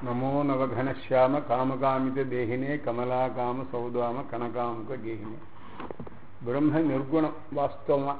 ನಮೋ ನವಘನಶ್ಯಾಮ ಕಾಮಕಾಮಿತ ದೇಹಿನೇ ಕಮಲಾಕಾಮ ಸೌದಾಮ ಕನಕಾಮುಕ ಗೇಹಿನೇ பிரம்ம நிர்குணம் வாஸ்தவமா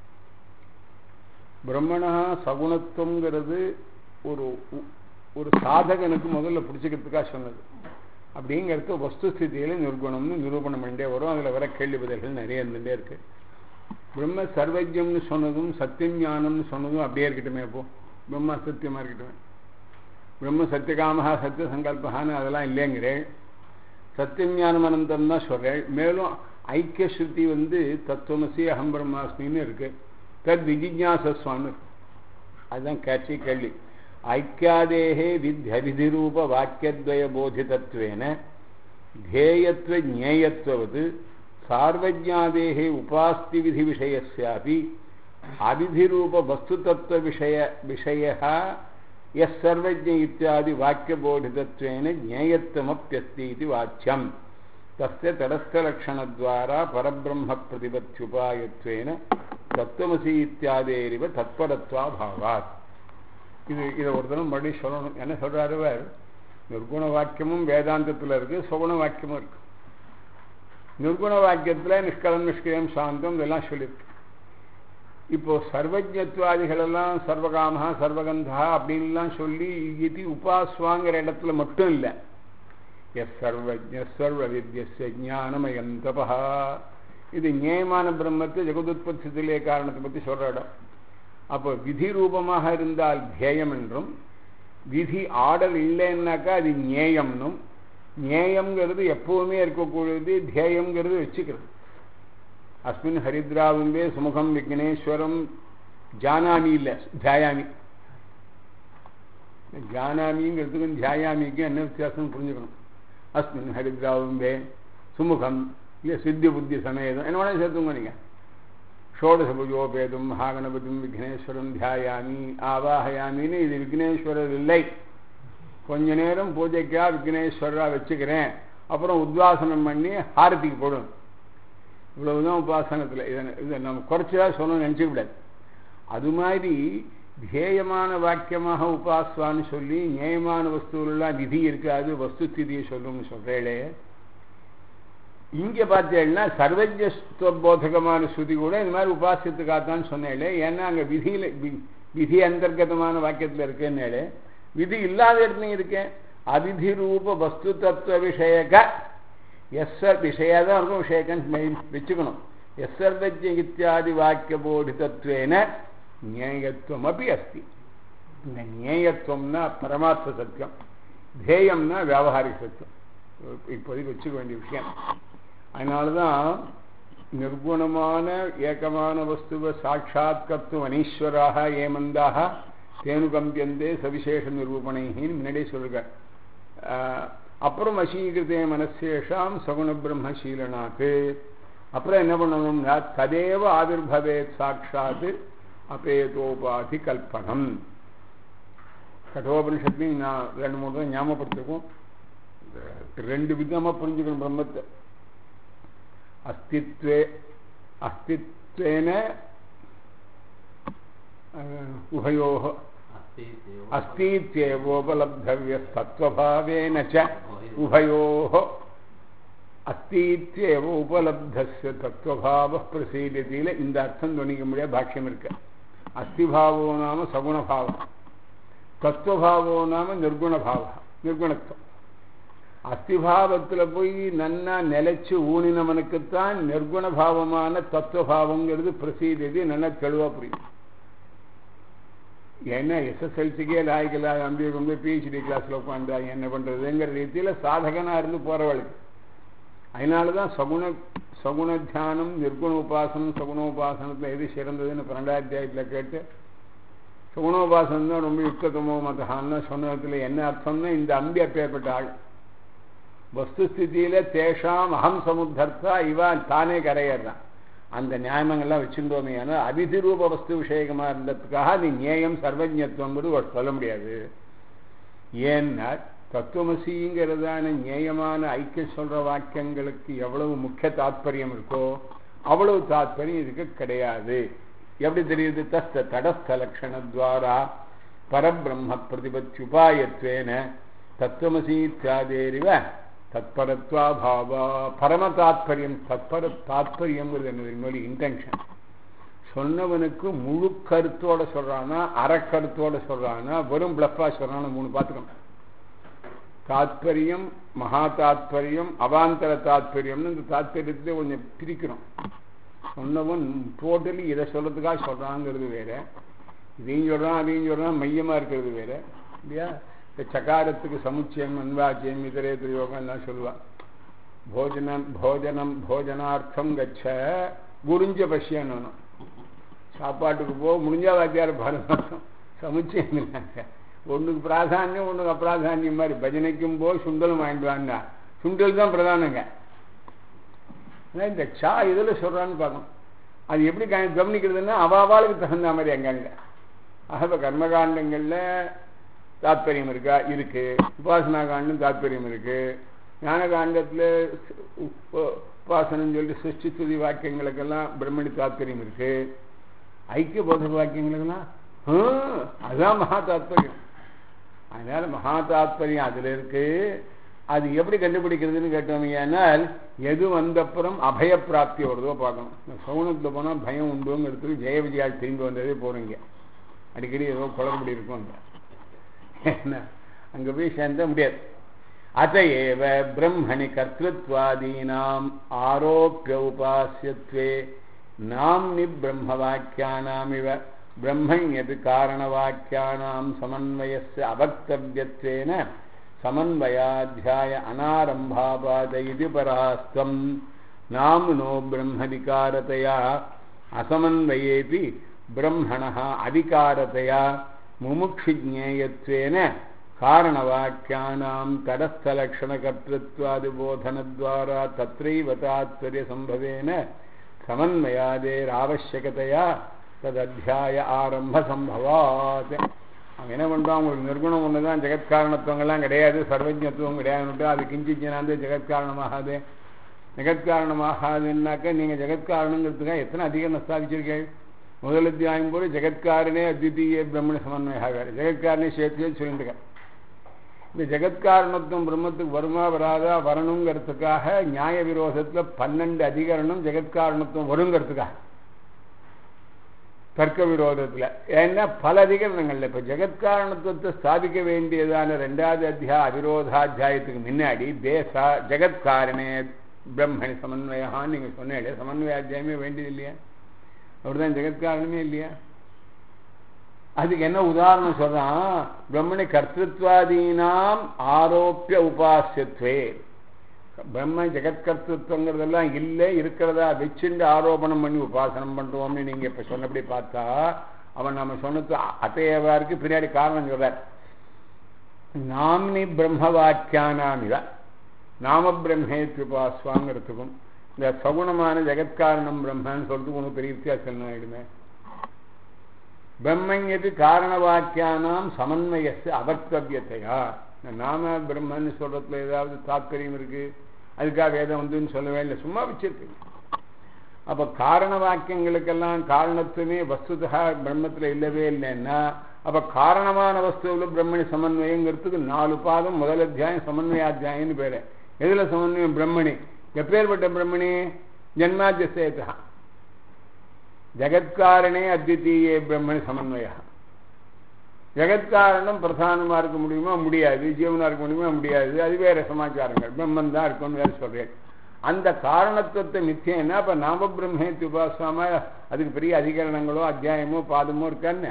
பிரம்மணா சகுணத்துவங்கிறது ஒரு ஒரு சாதகனுக்கு முதல்ல பிடிச்சிக்கிறதுக்காக சொன்னது அப்படிங்கிறது வஸ்துஸ்திதியில் நிர்குணம்னு நிரூபணம் பண்ணிட்டே வரும் அதில் வர கேள்வி பதில்கள் நிறைய இருந்துகிட்டே இருக்கு பிரம்ம சர்வஜம்னு சொன்னதும் சத்தியம் ஞானம்னு சொன்னதும் அப்படியே இருக்கட்டுமே இப்போ பிரம்ம சத்தியமாக இருக்கட்டுமே பிரம்ம சத்தியகாமஹா சத்திய சங்கல்பகான்னு அதெல்லாம் இல்லைங்கிறேன் சத்தியம் ஞானம் அனந்தம் தான் சொல்கிறேன் மேலும் ஐக்கிய ஸ்ருதி வந்து தத்துவமசி அகம் பிரம்மாஸ்மின்னு இருக்கு தத் விஜிஜாசஸ்வான்னு அதுதான் கேட்சி கேள்வி ஐக்கியாதேகே வித்யவிதிரூப வாக்கியத்வய போதிதத்வேன ध्येयत्व ज्ञेयत्ववत् सार्वज्ञादेः उपास्ति विधि विषयस्यापि अविधिरूप वस्तुतत्व विषय विषयः यः सर्वज्ञ इत्यादि वाक्यबोधितत्वेन ज्ञेयत्वमप्यस्ति इति वाच्यम् तस्य तटस्थलक्षणद्वारा परब्रह्मप्रतिपत्त्युपायत्वेन தத்துவமசி இத்தியாதேரிவ தத்பரத்வாபாவாத் இது இதை ஒரு தினம் மறுபடியும் சொல்லணும் என்ன சொல்றாரு அவர் நிர்குண வாக்கியமும் வேதாந்தத்தில் இருக்கு சுகுண வாக்கியமும் இருக்கு நிர்குண வாக்கியத்தில் நிஷ்கலம் நிஷ்கிரியம் சாந்தம் இதெல்லாம் சொல்லியிருக்கு இப்போ சர்வஜத்வாதிகள் எல்லாம் சர்வகாமஹா சர்வகந்தா அப்படின்லாம் சொல்லி இது உபாஸ்வாங்கிற இடத்துல மட்டும் இல்லை எஸ் சர்வஜ சர்வ வித்யஸ்ய ஞானமயம் தபா இது நியாயமான பிரம்மத்தை ஜெகதுத்பத்திலே காரணத்தை பற்றி சொல்ற இடம் அப்போ விதி ரூபமாக இருந்தால் தியேயம் என்றும் விதி ஆடல் இல்லைன்னாக்கா அது நியாயம்னும் நியாயம்ங்கிறது எப்பவுமே இருக்கக்கூடியது தியேயம்ங்கிறது வச்சுக்கிறது அஸ்மின் ஹரித்ராவும்பே சுமுகம் விக்னேஸ்வரம் ஜானாமி இல்லை தியாயாமி ஜானாமிங்கிறதுக்கும் தியாயாமிக்கும் என்ன வித்தியாசம் புரிஞ்சுக்கணும் அஸ்மின் ஹரித்ராவும்பே சுமுகம் இல்லை சித்தி புத்தி சமேதம் என்ன வேணாலும் சேர்த்துங்க நீங்கள் ஷோடசபுஜோபேதும் மகாகணபதியும் விக்னேஸ்வரம் தியாயாமி ஆவாகயாமின்னு இது விக்னேஸ்வரர் இல்லை கொஞ்ச நேரம் பூஜைக்கா விக்னேஸ்வரராக வச்சுக்கிறேன் அப்புறம் உத்வாசனம் பண்ணி ஹாரதிக்கு போடும் இவ்வளவுதான் உபாசனத்தில் இதை இதை நம்ம குறைச்சதா சொல்லணும்னு நினச்சிக்கூடாது அது மாதிரி தியேயமான வாக்கியமாக உபாஸ்வான்னு சொல்லி நியாயமான வஸ்துவெல்லாம் விதி இருக்காது வஸ்து ஸ்திதியை சொல்லும்னு சொல்கிறேளே இங்கே பார்த்தீங்கன்னா சர்வஜஸ்துவபோதகமான ஸ்ருதி கூட இந்த மாதிரி உபாசியத்துக்காகத்தான் சொன்னேளே ஏன்னா அங்கே விதியில் விதி அந்தர்கதமான வாக்கியத்தில் இருக்கேன்னேளே விதி இல்லாத இடத்துலையும் இருக்கேன் அவிதி ரூப வஸ்து தத்துவ விஷயக எஸ் விஷயதான் இருக்கும் விஷயக்கன் வச்சுக்கணும் எஸ் சர்வஜ இத்தியாதி வாக்கிய போதிதத்துவேன நியாயத்துவம் அப்படி அஸ்தி இந்த நியாயத்துவம்னா பரமார்த்த சத்தியம் தேயம்னா வியாபாரிக சத்தியம் இப்போதைக்கு வச்சுக்க வேண்டிய விஷயம் அதனால தான் நிர்குணமான ஏகமான வஸ்துவ சாட்சாத் கர்த்துவ அனீஸ்வராக ஏமந்தாக தேனுகம்பியந்தே சவிசேஷ நிரூபணைன்னு முன்னாடியே சொல்லுங்க அப்புறம் வசீகிருதே மனசேஷாம் சகுண பிரம்மசீலனாக்கு அப்புறம் என்ன பண்ணணும்னா ததேவ ஆவிர்பவே சாட்சாத் அபேதோபாதி கல்பனம் கட்டோபனிஷத்துலையும் நான் ரெண்டு மூணு தான் ஞாபகப்படுத்திருக்கோம் ரெண்டு விதமா புரிஞ்சுக்கணும் பிரம்மத்தை அஸ்தித்வே அஸ்தித்வேன உபயோ அஸ்தீத்யோபலப்தவியஸ்தத்வபாவேன ச உபயோ அஸ்தீத்யேவ உபலப்தஸ்ய தத்துவபாவ பிரசீதத்தில இந்த அர்த்தம் துணிக்க முடியாத பாக்கியம் இருக்கு அஸ்திபாவோ நாம சகுணபாவம் தத்துவபாவோ நாம நிர்குணபாவம் நிர்குணத்துவம் அஸ்திபாவத்தில் போய் நன்னா நிலைச்சு ஊனினவனுக்குத்தான் நிர்குணபாவமான தத்துவபாவங்கிறது பிரசீதது நல்லா தெளிவாக புரியும் ஏன்னா எஸ்எஸ்எல்சிக்கே லாய்க்கலா அம்பி கொண்டு பிஹெச்டி கிளாஸில் உட்காந்தாங்க என்ன பண்ணுறதுங்கிற ரீதியில் சாதகனாக இருந்து போகிறவளுக்கு அதனால தான் சகுண சகுண தியானம் நிர்குண உபாசனம் சகுண உபாசனத்தில் எது சிறந்ததுன்னு பன்னெண்டாயிரத்தி கேட்டு சகுணோபாசனம் தான் ரொம்ப யுக்தமோ மதஹான்னு சொன்னதுல என்ன அர்த்தம்னா இந்த அம்பி அப்பேற்பட்ட ஆள் வஸ்துஸ்திதியில தேஷாம் அகம் சமுத்தர்த்தா இவன் தானே கரையறான் அந்த நியாயமங்கள்லாம் வச்சுட்டோமே ஆனால் அபிதிரூப வஸ்து விஷயமா இருந்ததுக்காக அது நியாயம் சர்வஜத்துவம் சொல்ல முடியாது ஏன்னா தத்துவமசிங்கிறதான நியாயமான ஐக்கியம் சொல்ற வாக்கியங்களுக்கு எவ்வளவு முக்கிய தாத்பரியம் இருக்கோ அவ்வளவு தாத்பரியம் இதுக்கு கிடையாது எப்படி தெரியுது தஸ்த தடஸ்த லட்சணத்வாரா பரபிரம்ம பிரதிபத்தியுபாயத்வேன தத்துவமசி இத்தியாதேரிவ தத்பரத்வா பாவா பரம தாத்பரியம் தத்பர தாத்பரியங்கிறது என்னது என்னுடைய இன்டென்ஷன் சொன்னவனுக்கு முழு கருத்தோட சொல்றானா அறக்கருத்தோட சொல்றானா வெறும் பிளஃபா சொல்றானா மூணு பார்த்துக்கணும் தாத்பரியம் மகா தாத்பரியம் அவாந்தர தாத்பரியம்னு இந்த தாத்பரியத்தை கொஞ்சம் பிரிக்கணும் சொன்னவன் டோட்டலி இதை சொல்றதுக்காக சொல்றாங்கிறது வேற இதையும் சொல்றான் அதையும் சொல்றான் மையமா இருக்கிறது வேற இல்லையா இந்த சகாரத்துக்கு சமுச்சயம் அன்வாச்சியம் இதரே திரியோகம் எல்லாம் சொல்லுவான் போஜனம் போஜனம் போஜனார்த்தம் கச்ச குறிஞ்ச பசியன்னு சாப்பாட்டுக்கு போ முடிஞ்சா வாத்தியார் பாரதம் சமுச்சயம் இல்லைங்க ஒன்றுக்கு பிராதானியம் ஒன்றுக்கு அப்பிராதானியம் மாதிரி பஜனைக்கும் போய் சுண்டலும் வாங்கிட்டு வாங்க சுண்டல் தான் பிரதானங்க இந்த சா இதில் சொல்கிறான்னு பார்க்கணும் அது எப்படி கவனிக்கிறதுன்னா அவாவாளுக்கு தகுந்த மாதிரி அங்கங்க ஆக இப்போ கர்மகாண்டங்களில் தாத்பரியம் இருக்கா இருக்கு உபாசனா காண்டம் தாத்பரியம் இருக்கு ஞான காண்டத்தில் உபாசனம் சொல்லிட்டு சிருஷ்டி துதி வாக்கியங்களுக்கெல்லாம் பிரம்மணி தாத்பரியம் இருக்கு ஐக்கிய போதக வாக்கியங்களுக்கெல்லாம் அதுதான் மகா தாத்பரியம் அதனால மகா தாத்பரியம் அதுல இருக்கு அது எப்படி கண்டுபிடிக்கிறதுன்னு கேட்டோம்னால் எது வந்தப்புறம் அபய பிராப்தி வருதோ பார்க்கணும் சவுனத்தில் போனால் பயம் உண்டுங்கிறதுக்கு ஜெய விஜயால் திரும்பி வந்ததே போறீங்க அடிக்கடி ஏதோ குளறுபடி இருக்கும் அங்க என்ன அங்க போய் சேர்ந்த முடியாது அதையேவ பிரம்மணி கர்த்திருவாதீனாம் ஆரோப்பிய உபாசியத்வே நாம்னி பிரம்ம வாக்கியானாமிவ பிரம்மண்யது காரணவாக்கியானாம் சமன்வயस्य அவக்தவியத்வேன சமன்வயாத்தியாய அனாரம்பாபாத இது பராஸ்தம் நாம்னோ பிரம்மதிகாரத்தையா அசமன்வயேபி பிரம்மணः அதிகாரத்தையா முமுक्षुज्ञेयत्वेन कारणवाक्यानां तटस्थलक्षणकर्तृत्वादिबोधनद्वारा तत्रैव तात्पर्यसम्भवेन समन्वयादेरावश्यकतया ததத்தியாய ஆரம்ப சம்பவாத் அவன் என்ன பண்ணுறான் உங்களுக்கு நிர்குணம் ஒன்று தான் ஜெகத்காரணத்துவங்கள்லாம் கிடையாது சர்வஜத்துவம் கிடையாதுன்ட்டு அது கிஞ்சிச்சினாந்து ஜெகத்காரணமாகாது ஜெகத்காரணமாகாதுன்னாக்க நீங்கள் ஜெகத்காரணங்கிறதுக்காக எத்தனை அதிகம் ஸ்தாபிச்சிருக்கீங்க முதல் அத்தியாயம் போது ஜெகத்காரனே அத்விதீய பிரம்மண சமன்வயாகாரு ஜெகத்காரனே சேர்த்து சொல்லிட்டு இந்த ஜெகத்காரணத்துவம் பிரம்மத்துக்கு வருமா வராதா வரணுங்கிறதுக்காக நியாய விரோதத்தில் பன்னெண்டு அதிகரணம் ஜெகத்காரணத்துவம் வருங்கிறதுக்காக தர்க்க விரோதத்தில் ஏன்னா பல அதிகரணங்கள்ல இப்போ ஜெகத்காரணத்துவத்தை ஸ்தாபிக்க வேண்டியதான ரெண்டாவது அத்தியா அவிரோதாத்தியாயத்துக்கு முன்னாடி தேசா ஜெகத்காரணே பிரம்மணி சமன்வயான்னு நீங்கள் சொன்னீங்க சமன்வய அத்தியாயமே வேண்டியது இல்லையா அப்படிதான் ஜெகத்காரணமே இல்லையா அதுக்கு என்ன உதாரணம் சொல்றான் பிரம்மணி கர்த்திருவாதீனாம் ஆரோப்பிய உபாசியத்வே பிரம்ம ஜெகத்கர்த்தத்துவங்கிறதெல்லாம் இல்லை இருக்கிறதா வச்சுட்டு ஆரோபணம் பண்ணி உபாசனம் பண்றோம்னு நீங்க இப்ப சொன்னபடி பார்த்தா அவன் நம்ம சொன்னது அத்தையவாருக்கு பின்னாடி காரணம் சொல்றார் நாமினி பிரம்ம வாக்கியானாமித நாம பிரம்மேத்யுபாஸ்வாங்கிறதுக்கும் இந்த சகுணமான ஜெகத்காரணம் பிரம்மன்னு சொல்லிட்டு ஒன்று பெரிய வித்தியாசம் ஆயிடுமே பிரம்மங்கிறது காரண வாக்கியானாம் சமன்வயசு அவர்த்தவியத்தையா நாம பிரம்மன்னு சொல்றதுல ஏதாவது தாத்பரியம் இருக்கு அதுக்காக வேதம் வந்துன்னு சொல்லவே இல்லை சும்மா வச்சிருக்கு அப்ப காரண வாக்கியங்களுக்கெல்லாம் காரணத்துவமே வஸ்துதா பிரம்மத்துல இல்லவே இல்லைன்னா அப்ப காரணமான வஸ்துவில் பிரம்மணி சமன்வயங்கிறதுக்கு நாலு பாதம் முதல் அத்தியாயம் சமன்வயாத்தியாயம்னு பேரு எதுல சமன்வயம் பிரம்மணி எப்பேற்பட்ட பிரம்மணி ஜன்மாத்தியசேதா ஜெகத்காரணே அத்விதீய பிரம்மணி சமன்வயா ஜெகத்காரணம் பிரதானமா இருக்க முடியுமா முடியாது ஜீவனா இருக்க முடியுமா முடியாது அது வேற சமாச்சாரங்கள் பிரம்மன் தான் இருக்கும்னு வேற சொல்றேன் அந்த காரணத்துவத்தை மித்தியன்னா அப்ப நாம பிரம்மேத்தி உபாசாம அதுக்கு பெரிய அதிகரணங்களோ அத்தியாயமோ பாதமோ இருக்கான்னு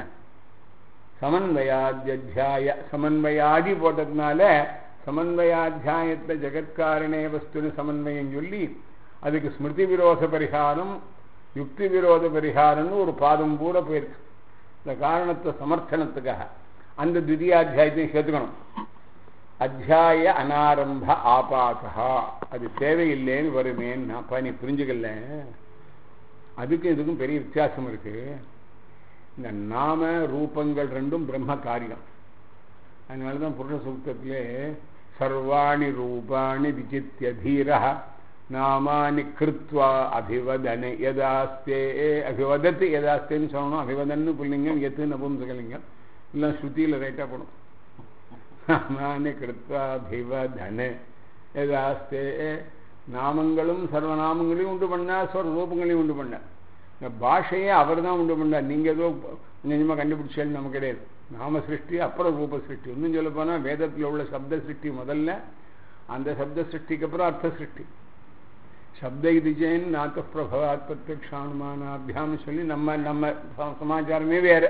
சமன்வயாத்தியாய சமன்வயாதி போட்டதுனால சமன்வயாத்தியாயத்தை ஜெகத்காரணே வஸ்துன்னு சமன்வயம் சொல்லி அதுக்கு ஸ்மிருதி விரோத பரிகாரம் யுக்தி விரோத பரிகாரம்னு ஒரு பாதம் கூட போயிருக்கு இந்த காரணத்தை சமர்த்தனத்துக்காக அந்த துதியாத்தியாயத்தையும் சேர்த்துக்கணும் அத்தியாய அனாரம்ப ஆபாசா அது தேவையில்லைன்னு வருமேன்னு அப்பா நீ புரிஞ்சுக்கல அதுக்கும் இதுக்கும் பெரிய வித்தியாசம் இருக்கு இந்த நாம ரூபங்கள் ரெண்டும் பிரம்ம காரியம் அதனால தான் புருஷ சூக்தத்திலே சர்வாணி ரூபாணி விசித்திய தீரா நாமானி கிருத்வா அபிவதனை யதாஸ்தே அபிவதத்து யதாஸ்தேன்னு சொல்லணும் அபிவதன்னு புள்ளிங்கம் எத்து நபும்சகலிங்கம் எல்லாம் ஸ்ருதியில் ரைட்டாக போடும் நாமானி கிருத்வா பிவதன ஏதாஸ்தே நாமங்களும் சர்வநாமங்களையும் உண்டு பண்ணார் ஸ்வரூபங்களையும் உண்டு பண்ணார் இந்த பாஷையே அவர் தான் உண்டு பண்ணார் நீங்கள் ஏதோ நிஜமாக கண்டுபிடிச்சாலும் நமக்கு கிடையாது நாம சிருஷ்டி அப்புறம் ரூப சிருஷ்டி இன்னும் சொல்ல போனால் வேதத்தில் உள்ள சப்த சிருஷ்டி முதல்ல அந்த சப்த சிருஷ்டிக்கு அப்புறம் அர்த்த சிருஷ்டி சப்த இது ஜெயின் நாத்த பிரபவாத் பிரத்யக்ஷானுமானாபியாம் சொல்லி நம்ம நம்ம சமாச்சாரமே வேறு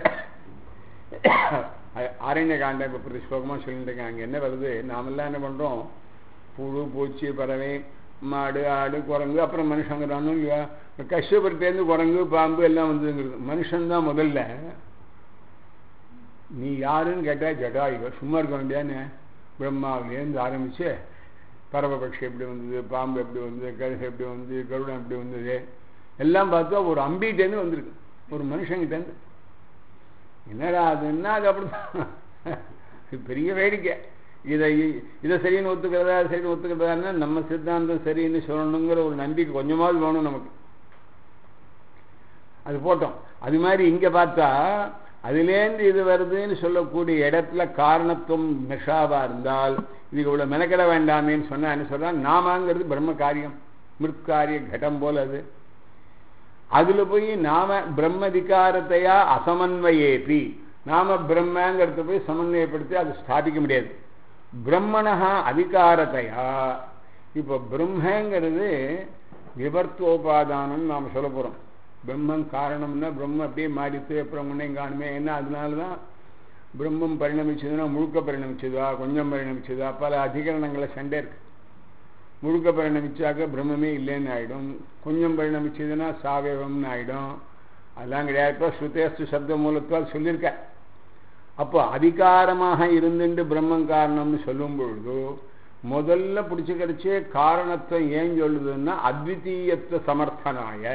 ஆரண்ய காண்டம் இப்போ பிரதி ஸ்லோகமாக சொல்லிட்டு இருக்காங்க அங்கே என்ன வருது நாமெல்லாம் என்ன பண்ணுறோம் புழு பூச்சி பறவை மாடு ஆடு குரங்கு அப்புறம் மனுஷங்கிறானு இல்லையா கஷ்டப்பட்டேருந்து குரங்கு பாம்பு எல்லாம் வந்துங்கிறது மனுஷன்தான் முதல்ல நீ யாருன்னு கேட்டால் ஜடாயுக சும்மா இருக்க வேண்டியானே பிரம்மாவிலேருந்து ஆரம்பிச்சு பறவை பட்சி எப்படி வந்தது பாம்பு எப்படி வந்தது கழுகு எப்படி வந்தது கருடம் எப்படி வந்தது எல்லாம் பார்த்தா ஒரு அம்பிகிட்டேருந்து வந்திருக்கு ஒரு மனுஷங்கிட்டேருந்து என்னடா அதுன்னா அது அப்படிதான் பெரிய வேடிக்கை இதை இதை சரின்னு ஒத்துக்கிறதா சரின்னு ஒத்துக்கிறதான்னா நம்ம சித்தாந்தம் சரின்னு சொல்லணுங்கிற ஒரு நம்பிக்கை கொஞ்சமாவது வேணும் நமக்கு அது போட்டோம் அது மாதிரி இங்கே பார்த்தா அதுலேருந்து இது வருதுன்னு சொல்லக்கூடிய இடத்துல காரணத்துவம் மெஷாவா இருந்தால் இதுக்கு இவ்வளோ மெனக்கிட வேண்டாமேன்னு சொன்னா என்ன சொல்றான் நாமங்கிறது பிரம்ம காரியம் மிருத்காரிய கட்டம் போல அது அதுல போய் நாம பிரம்மதிகாரத்தையா அசமன்வயேபி நாம பிரம்மங்கிறத போய் சமன்வயப்படுத்தி அது ஸ்தாபிக்க முடியாது பிரம்மணா அதிகாரத்தையா இப்போ பிரம்மங்கிறது விவர்த்தோபாதானம் நாம் சொல்ல போகிறோம் பிரம்மம் காரணம்னா பிரம்மம் அப்படியே மாறித்து அப்புறம் முன்னையும் காணுமே என்ன அதனால தான் பிரம்மம் பரிணமிச்சதுன்னா முழுக்க பரிணமிச்சதா கொஞ்சம் பரிணமிச்சதா பல அதிகரணங்களை சண்டை இருக்கு முழுக்க பரிணமிச்சாக்க பிரம்மமே இல்லைன்னு ஆகிடும் கொஞ்சம் பரிணமிச்சதுன்னா சாவேவம்னு ஆகிடும் அதெல்லாம் கிடையாது இப்போ ஸ்ருதேஸ்து சப்த மூலத்தால் சொல்லியிருக்கேன் அப்போ அதிகாரமாக இருந்துட்டு பிரம்மம் காரணம்னு சொல்லும் பொழுது முதல்ல பிடிச்சிக்கிறச்சே காரணத்தை ஏன் சொல்லுதுன்னா அத்விதீயத்துவ சமர்த்தனாய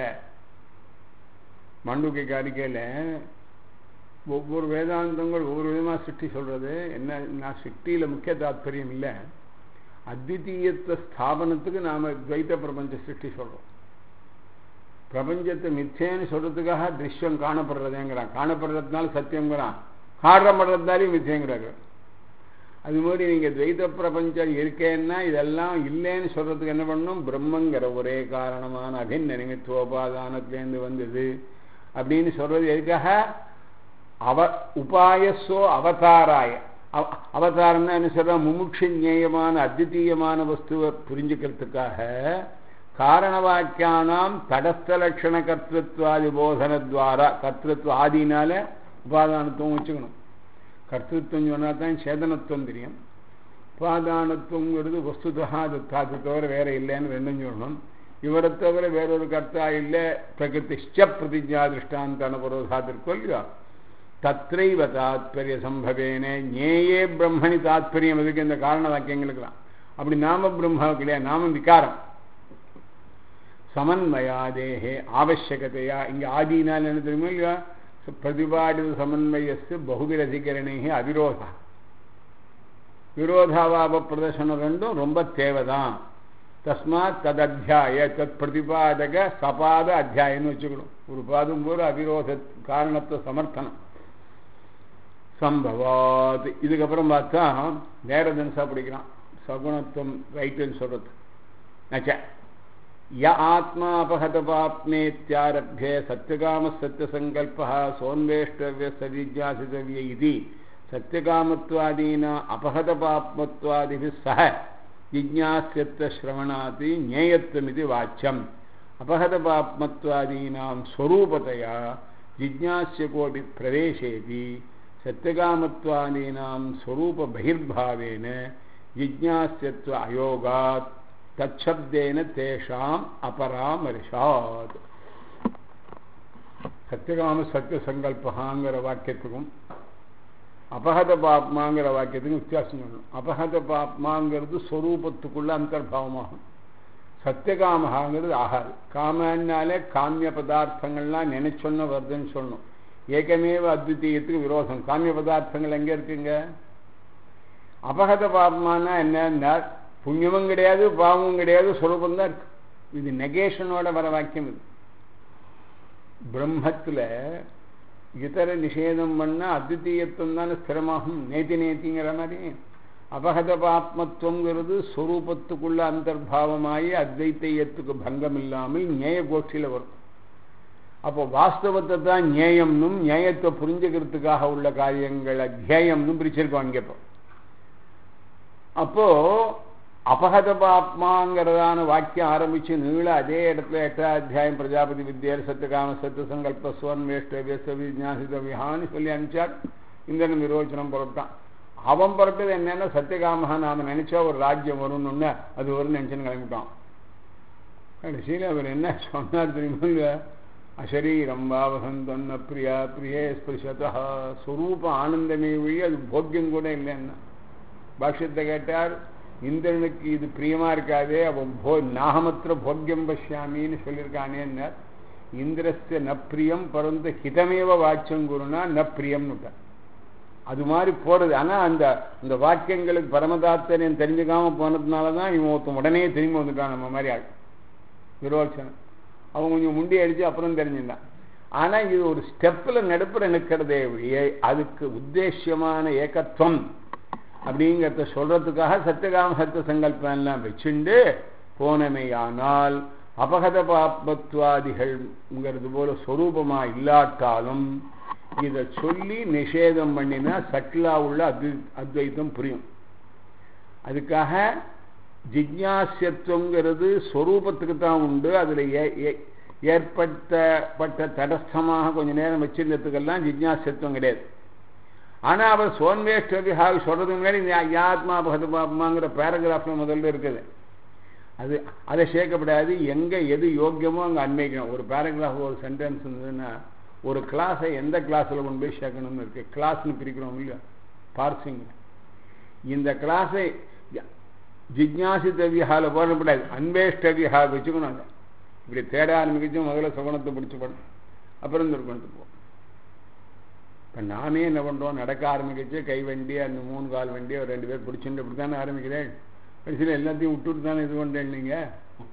மண்டுக்கை காரிக்கையில் ஒவ்வொரு வேதாந்தங்கள் ஒவ்வொரு விதமாக சிருஷ்டி சொல்றது என்ன நான் சிருஷ்டியில் முக்கிய தாத்பரியம் இல்லை அத்விதீயத்துவ ஸ்தாபனத்துக்கு நாம் துவைத்த பிரபஞ்ச சிருஷ்டி சொல்கிறோம் பிரபஞ்சத்தை மிச்சேன்னு சொல்றதுக்காக திருஷ்யம் காணப்படுறதேங்கிறான் காணப்படுறதுனால சத்தியங்கிறான் காரணப்படுறதுனாலையும் மிச்சேங்கிறாங்க அது மாதிரி நீங்கள் துவைத்த பிரபஞ்சம் இருக்கேன்னா இதெல்லாம் இல்லைன்னு சொல்றதுக்கு என்ன பண்ணணும் பிரம்மங்கிற ஒரே காரணமான அபின்ன நிமித்துவோபாதானத்திலேருந்து வந்தது அப்படின்னு சொல்றது எதுக்காக அவ உபாயசோ அவதாராய அவதாரம்னா என்ன சொல்ற முமுட்சு நியாயமான அத்விதீயமான வஸ்துவை புரிஞ்சுக்கிறதுக்காக காரணவாக்கியானாம் தடஸ்த லட்சண கர்த்தத்வாதி போதனத்வாரா கர்த்தத்வ ஆதினால உபாதானத்துவம் வச்சுக்கணும் கர்த்தத்துவம் சொன்னால் தான் சேதனத்துவம் தெரியும் உபாதானத்துவங்கிறது வஸ்துதா அது அது தவிர வேற இல்லைன்னு ரெண்டும் சொல்லணும் இவரை தவிர வேறொரு கர்த்தா இல்லை பிரகிருதிஷ்ட பிரதிஜா திருஷ்டாந்த அனுபரோதாத்திற்கோ இல்லையா தத்ரைவ தாத்பரிய சம்பவேனே ஞேயே பிரம்மணி தாத்பரியம் எதுக்கு இந்த காரண வாக்கியங்களுக்கெல்லாம் அப்படி நாம பிரம்ம கிடையாது நாம விகாரம் சமன்மயாதேகே ஆவசியகத்தையா இங்க ஆதினால் என்ன தெரியுமா இல்லையா பிரதிபாடித சமன்வயஸ்து பகுவிரதிகரணே அவிரோதா விரோதாபாவ பிரதர்சனம் ரெண்டும் ரொம்ப தேவைதான் தஸ்மாத் தத் அத்தியாய தத் பிரதிபாதக சபாத அத்தியாயம்னு வச்சுக்கணும் ஒரு பாதம் போல அவிரோத காரணத்துவ சமர்த்தனம் சம்பவாத் இதுக்கப்புறம் பார்த்தா வேற தினசா பிடிக்கிறான் சகுணத்துவம் ரைட்டுன்னு சொல்றது நச்ச ய ஆத்மா अपहतपाप्नेत्यारभ्ये सत्यकामः सत्यसङ्कल्पः सोन्वेष्टव्य सविज्ञासितव्य इति सत्यकामत्वादीना अपहतपाप्मत्वादिभिः सह जिज्ञास्यत्वश्रवणाति ज्ञेयत्वमिति वाच्यम् अपहतपाप्मत्वादीनां स्वरूपतया जिज्ञास्य कोऽपि प्रवेशेति सत्यकामत्वादीनां स्वरूपबहिर्भावेन जिज्ञास्यत्व अयोगात् தச்சப்தேன தேஷாம் அபராமரிஷாத் சத்தியகாம சத்திய சங்கல்பகாங்கிற வாக்கியத்துக்கும் அபகத பாப்மாங்கிற வாக்கியத்துக்கும் வித்தியாசம் சொல்லணும் அபகத பாப்மாங்கிறது ஸ்வரூபத்துக்குள்ள அந்தர்பாவமாகும் சத்தியகாமகாங்கிறது ஆகாது காமன்னாலே காமிய பதார்த்தங்கள்லாம் நினைச்சொன்ன வருதுன்னு சொல்லணும் ஏகமேவ அத்வித்தீயத்துக்கு விரோதம் காமிய பதார்த்தங்கள் எங்கே இருக்குங்க அபகத பாப்மானா என்னன்னா புண்ணியமும் கிடையாது பாவமும் கிடையாது சுரூபம் தான் இருக்கு இது நெகேஷனோட வர வாக்கியம் இது பிரம்மத்தில் இதர நிஷேதம் பண்ண அத்வித்தீயத்துவம் தானே ஸ்திரமாகும் நேத்தி நேத்திங்கிற மாதிரி அபகதபாத்மத்துவங்கிறது ஸ்வரூபத்துக்குள்ள அந்தர்பாவமாகி அத்வைத்தையத்துக்கு பங்கம் இல்லாமல் நியாய கோஷ்டியில் வரும் அப்போ வாஸ்தவத்தை தான் நியாயம்னும் நியாயத்தை புரிஞ்சுக்கிறதுக்காக உள்ள காரியங்களை தியேயம்னு பிரிச்சிருக்கோம் இங்கே இப்போ அப்போ அபகதபாத்மாங்கிறதான வாக்கியம் ஆரம்பிச்சு நீள அதே இடத்துல எட்டாம் அத்தியாயம் பிரஜாபதி வித்யர் சத்தியகாம சத்து சங்கல்ப ஸ்வன்வேஷ்ட வியச விஜாசித விஹான்னு சொல்லி அனுப்பிச்சார் இந்திரன் விரோச்சனம் புறப்பட்டான் அவன் புறப்பட்டது என்னன்னா சத்தியகாமகா நாம நினைச்சா ஒரு ராஜ்யம் வரும்னு அது வரும்னு நினைச்சுன்னு கிளம்பிட்டான் கடைசியில் அவர் என்ன சொன்னார் தெரியுமா அசரீரம் பாவசந்தன்ன பிரியா பிரியே ஸ்பிருஷதா ஸ்வரூப ஆனந்தமே வழி அது போக்கியம் கூட இல்லைன்னா பாஷ்யத்தை கேட்டார் இந்திரனுக்கு இது பிரியமா இருக்காதே அவன் போ நாகமத்திர போக்கியம் பஷ்யாமின்னு சொல்லியிருக்கானேன்னு இந்திரஸ்ய ந பிரியம் பரந்த ஹிதமேவ வாட்சம் குருனா ந பிரியம்னு அது மாதிரி போறது ஆனா அந்த அந்த வாக்கியங்களுக்கு பரமதாத்தனையும் தெரிஞ்சுக்காம போனதுனால தான் இவன் ஒருத்தன் உடனே திரும்பி வந்துட்டான் நம்ம மாதிரி ஆள் விரோச்சனம் அவன் கொஞ்சம் முண்டி அடிச்சு அப்புறம் தெரிஞ்சுட்டான் ஆனா இது ஒரு ஸ்டெப்ல நடுப்புற நிற்கிறதே வழியே அதுக்கு உத்தேசியமான ஏகத்துவம் அப்படிங்கிறத சொல்றதுக்காக சத்தியகாம சத்திய சங்கல்பம் எல்லாம் வச்சுண்டு போனமையானால் அபகத பாப்பத்வாதிகள்ங்கிறது போல சொரூபமா இல்லாட்டாலும் இதை சொல்லி நிஷேதம் பண்ணினா சட்டிலா உள்ள அத்வை அத்வைத்தம் புரியும் அதுக்காக ஜிக்யாசியத்துவங்கிறது ஸ்வரூபத்துக்கு தான் உண்டு அதில் ஏற்பட்டப்பட்ட தடஸ்தமாக கொஞ்ச நேரம் வச்சிருந்ததுக்கெல்லாம் ஜிக்யாசியத்துவம் கிடையாது ஆனால் அவர் சோன்வேஷ்ட விஹாவி சொல்றது முன்னாடி யாத்மா பகதபாப்மாங்கிற பேராகிராஃப்ல முதல்ல இருக்குது அது அதை சேர்க்கப்படாது எங்கே எது யோக்கியமோ அங்கே அன்மைக்கணும் ஒரு பேராகிராஃப் ஒரு சென்டென்ஸ் இருந்ததுன்னா ஒரு கிளாஸை எந்த கிளாஸில் கொண்டு போய் சேர்க்கணும்னு இருக்கு கிளாஸ்னு பிரிக்கிறோம் இல்லையா பார்சிங் இந்த கிளாஸை ஜிக்யாசித்த விஹால போடக்கூடாது அன்வேஷ்ட விஹா வச்சுக்கணும் அதை இப்படி தேட ஆரம்பிக்கச்சும் முதல்ல சுகணத்தை பிடிச்சி பண்ணும் அப்புறம் இந்த குணத்துக்கு போகும் இப்போ நாமே என்ன பண்ணுறோம் நடக்க ஆரம்பிக்கச்சு கை வண்டி அந்த மூணு கால் வண்டி ஒரு ரெண்டு பேர் பிடிச்சிட்டு இப்படி தானே ஆரம்பிக்கிறேன் கடைசியில் எல்லாத்தையும் விட்டுட்டு தானே இது பண்ணுறேன் நீங்கள்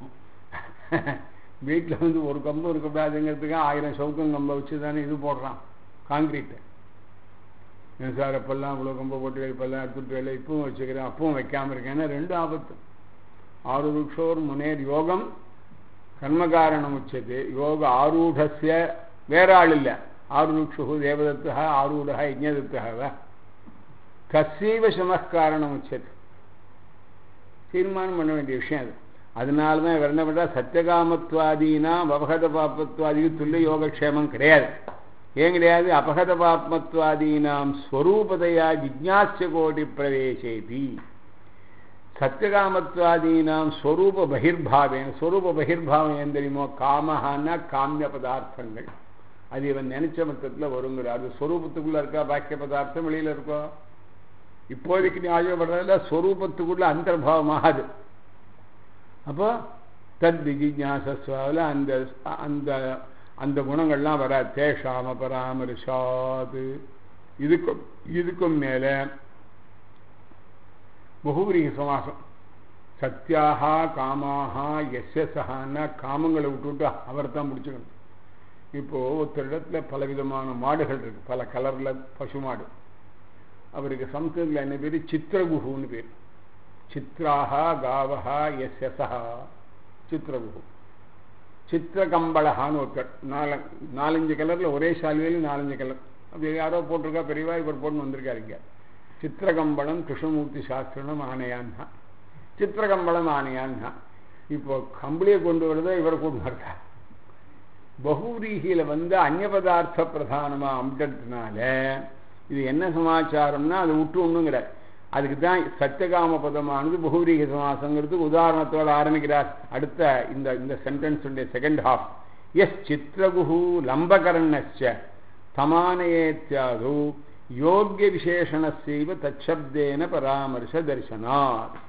வீட்டில் வந்து ஒரு கம்பு இருக்கக்கூடாதுங்கிறதுக்கு ஆயிரம் சவுக்கம் கம்பை வச்சு தானே இது போடுறான் காங்கிரீட்டு ஏன் சார் அப்பெல்லாம் இவ்வளோ கம்பை போட்டு இப்பெல்லாம் எடுத்துட்டு வேலை இப்பவும் வச்சுக்கிறேன் அப்பவும் வைக்காமல் இருக்கேன் ரெண்டு ஆபத்து ஆறு ருக்ஷோர் முனேர் யோகம் கர்மகாரணம் உச்சது யோக ஆரூடசிய வேற ஆள் இல்லை ஆருருக்ஷு தேவதத்தா ஆரூடா யஜ்ஞதத்தா கசீவ சமஸ்காரணம் உச்சது தீர்மானம் பண்ண வேண்டிய விஷயம் அது அதனால தான் இவர் என்ன பண்ணுறா சத்தியகாமத்வாதீனா அபகத பாப்பத்வாதிக்கு துல்லிய யோகக்ஷேமம் கிடையாது ஏன் கிடையாது அபகத பாப்மத்வாதீனாம் ஸ்வரூபதையா ஜிக்யாசிய கோடி பிரவேசேதி சத்தியகாமத்வாதீனாம் ஸ்வரூப பகிர்பாவேன் ஸ்வரூப பகிர்பாவம் ஏன் தெரியுமோ காமஹான்னா காமிய பதார்த்தங்கள் அது இவன் நினைச்ச மட்டத்தில் வருங்கிற அது ஸ்வரூபத்துக்குள்ள இருக்கா பாக்கிய பதார்த்தம் வெளியில இருக்கோ இப்போதைக்கு நீ ஆஜப்படுறதுல ஸ்வரூபத்துக்குள்ள அந்தர்பாவமாகாது அப்போ தத் ஜிஜாசஸ்வாவில் அந்த அந்த அந்த குணங்கள்லாம் வர தேஷாம பராமரிஷாது இதுக்கும் இதுக்கும் மேலே பகுவரிக சமாசம் சத்தியாகா காமாகா எஸ்எஸ்ஹான்னா காமங்களை விட்டுவிட்டு அவரை தான் பிடிச்சிக்கணும் இப்போ ஒருத்தர் இடத்துல பலவிதமான மாடுகள் இருக்கு பல கலர்ல பசு மாடு அவருக்கு சம்ஸ்கிருதத்தில் என்ன பேர் சித்திரகுஹுன்னு பேர் சித்ராஹா காவஹா எஸ் எஸ்ஹா சித்திரகுஹு சித்திரகம்பளஹான்னு ஒருத்தர் நால நாலஞ்சு கலர்ல ஒரே சால்வையில் நாலஞ்சு கலர் அப்படி யாரோ போட்டிருக்கா பெரியவா இவர் போட்டு வந்திருக்காரு இங்க சித்திரகம்பளம் கிருஷ்ணமூர்த்தி சாஸ்திரம் ஆணையான்னா சித்திரகம்பளம் ஆணையான்னா இப்போ கம்பளியை கொண்டு வரதோ இவர் கொண்டு வரதா பகுரீகியில வந்து அந்நிய பதார்த்த பிரதானமா அம்சத்தினால இது என்ன சமாச்சாரம்னா அதை விட்டு ஒண்ணுங்கிற அதுக்கு தான் சத்தியகாம பதமானது பகுரீக சமாசங்கிறதுக்கு உதாரணத்தோடு ஆரம்பிக்கிறார் அடுத்த இந்த இந்த சென்டென்ஸ் செகண்ட் ஹாஃப் எஸ் சித்திரகுஹு லம்பகர்ணச்ச சமானயேத்தியாது யோக்கிய விசேஷணசைவ தச்சப்தேன பராமர்ச தரிசனாத்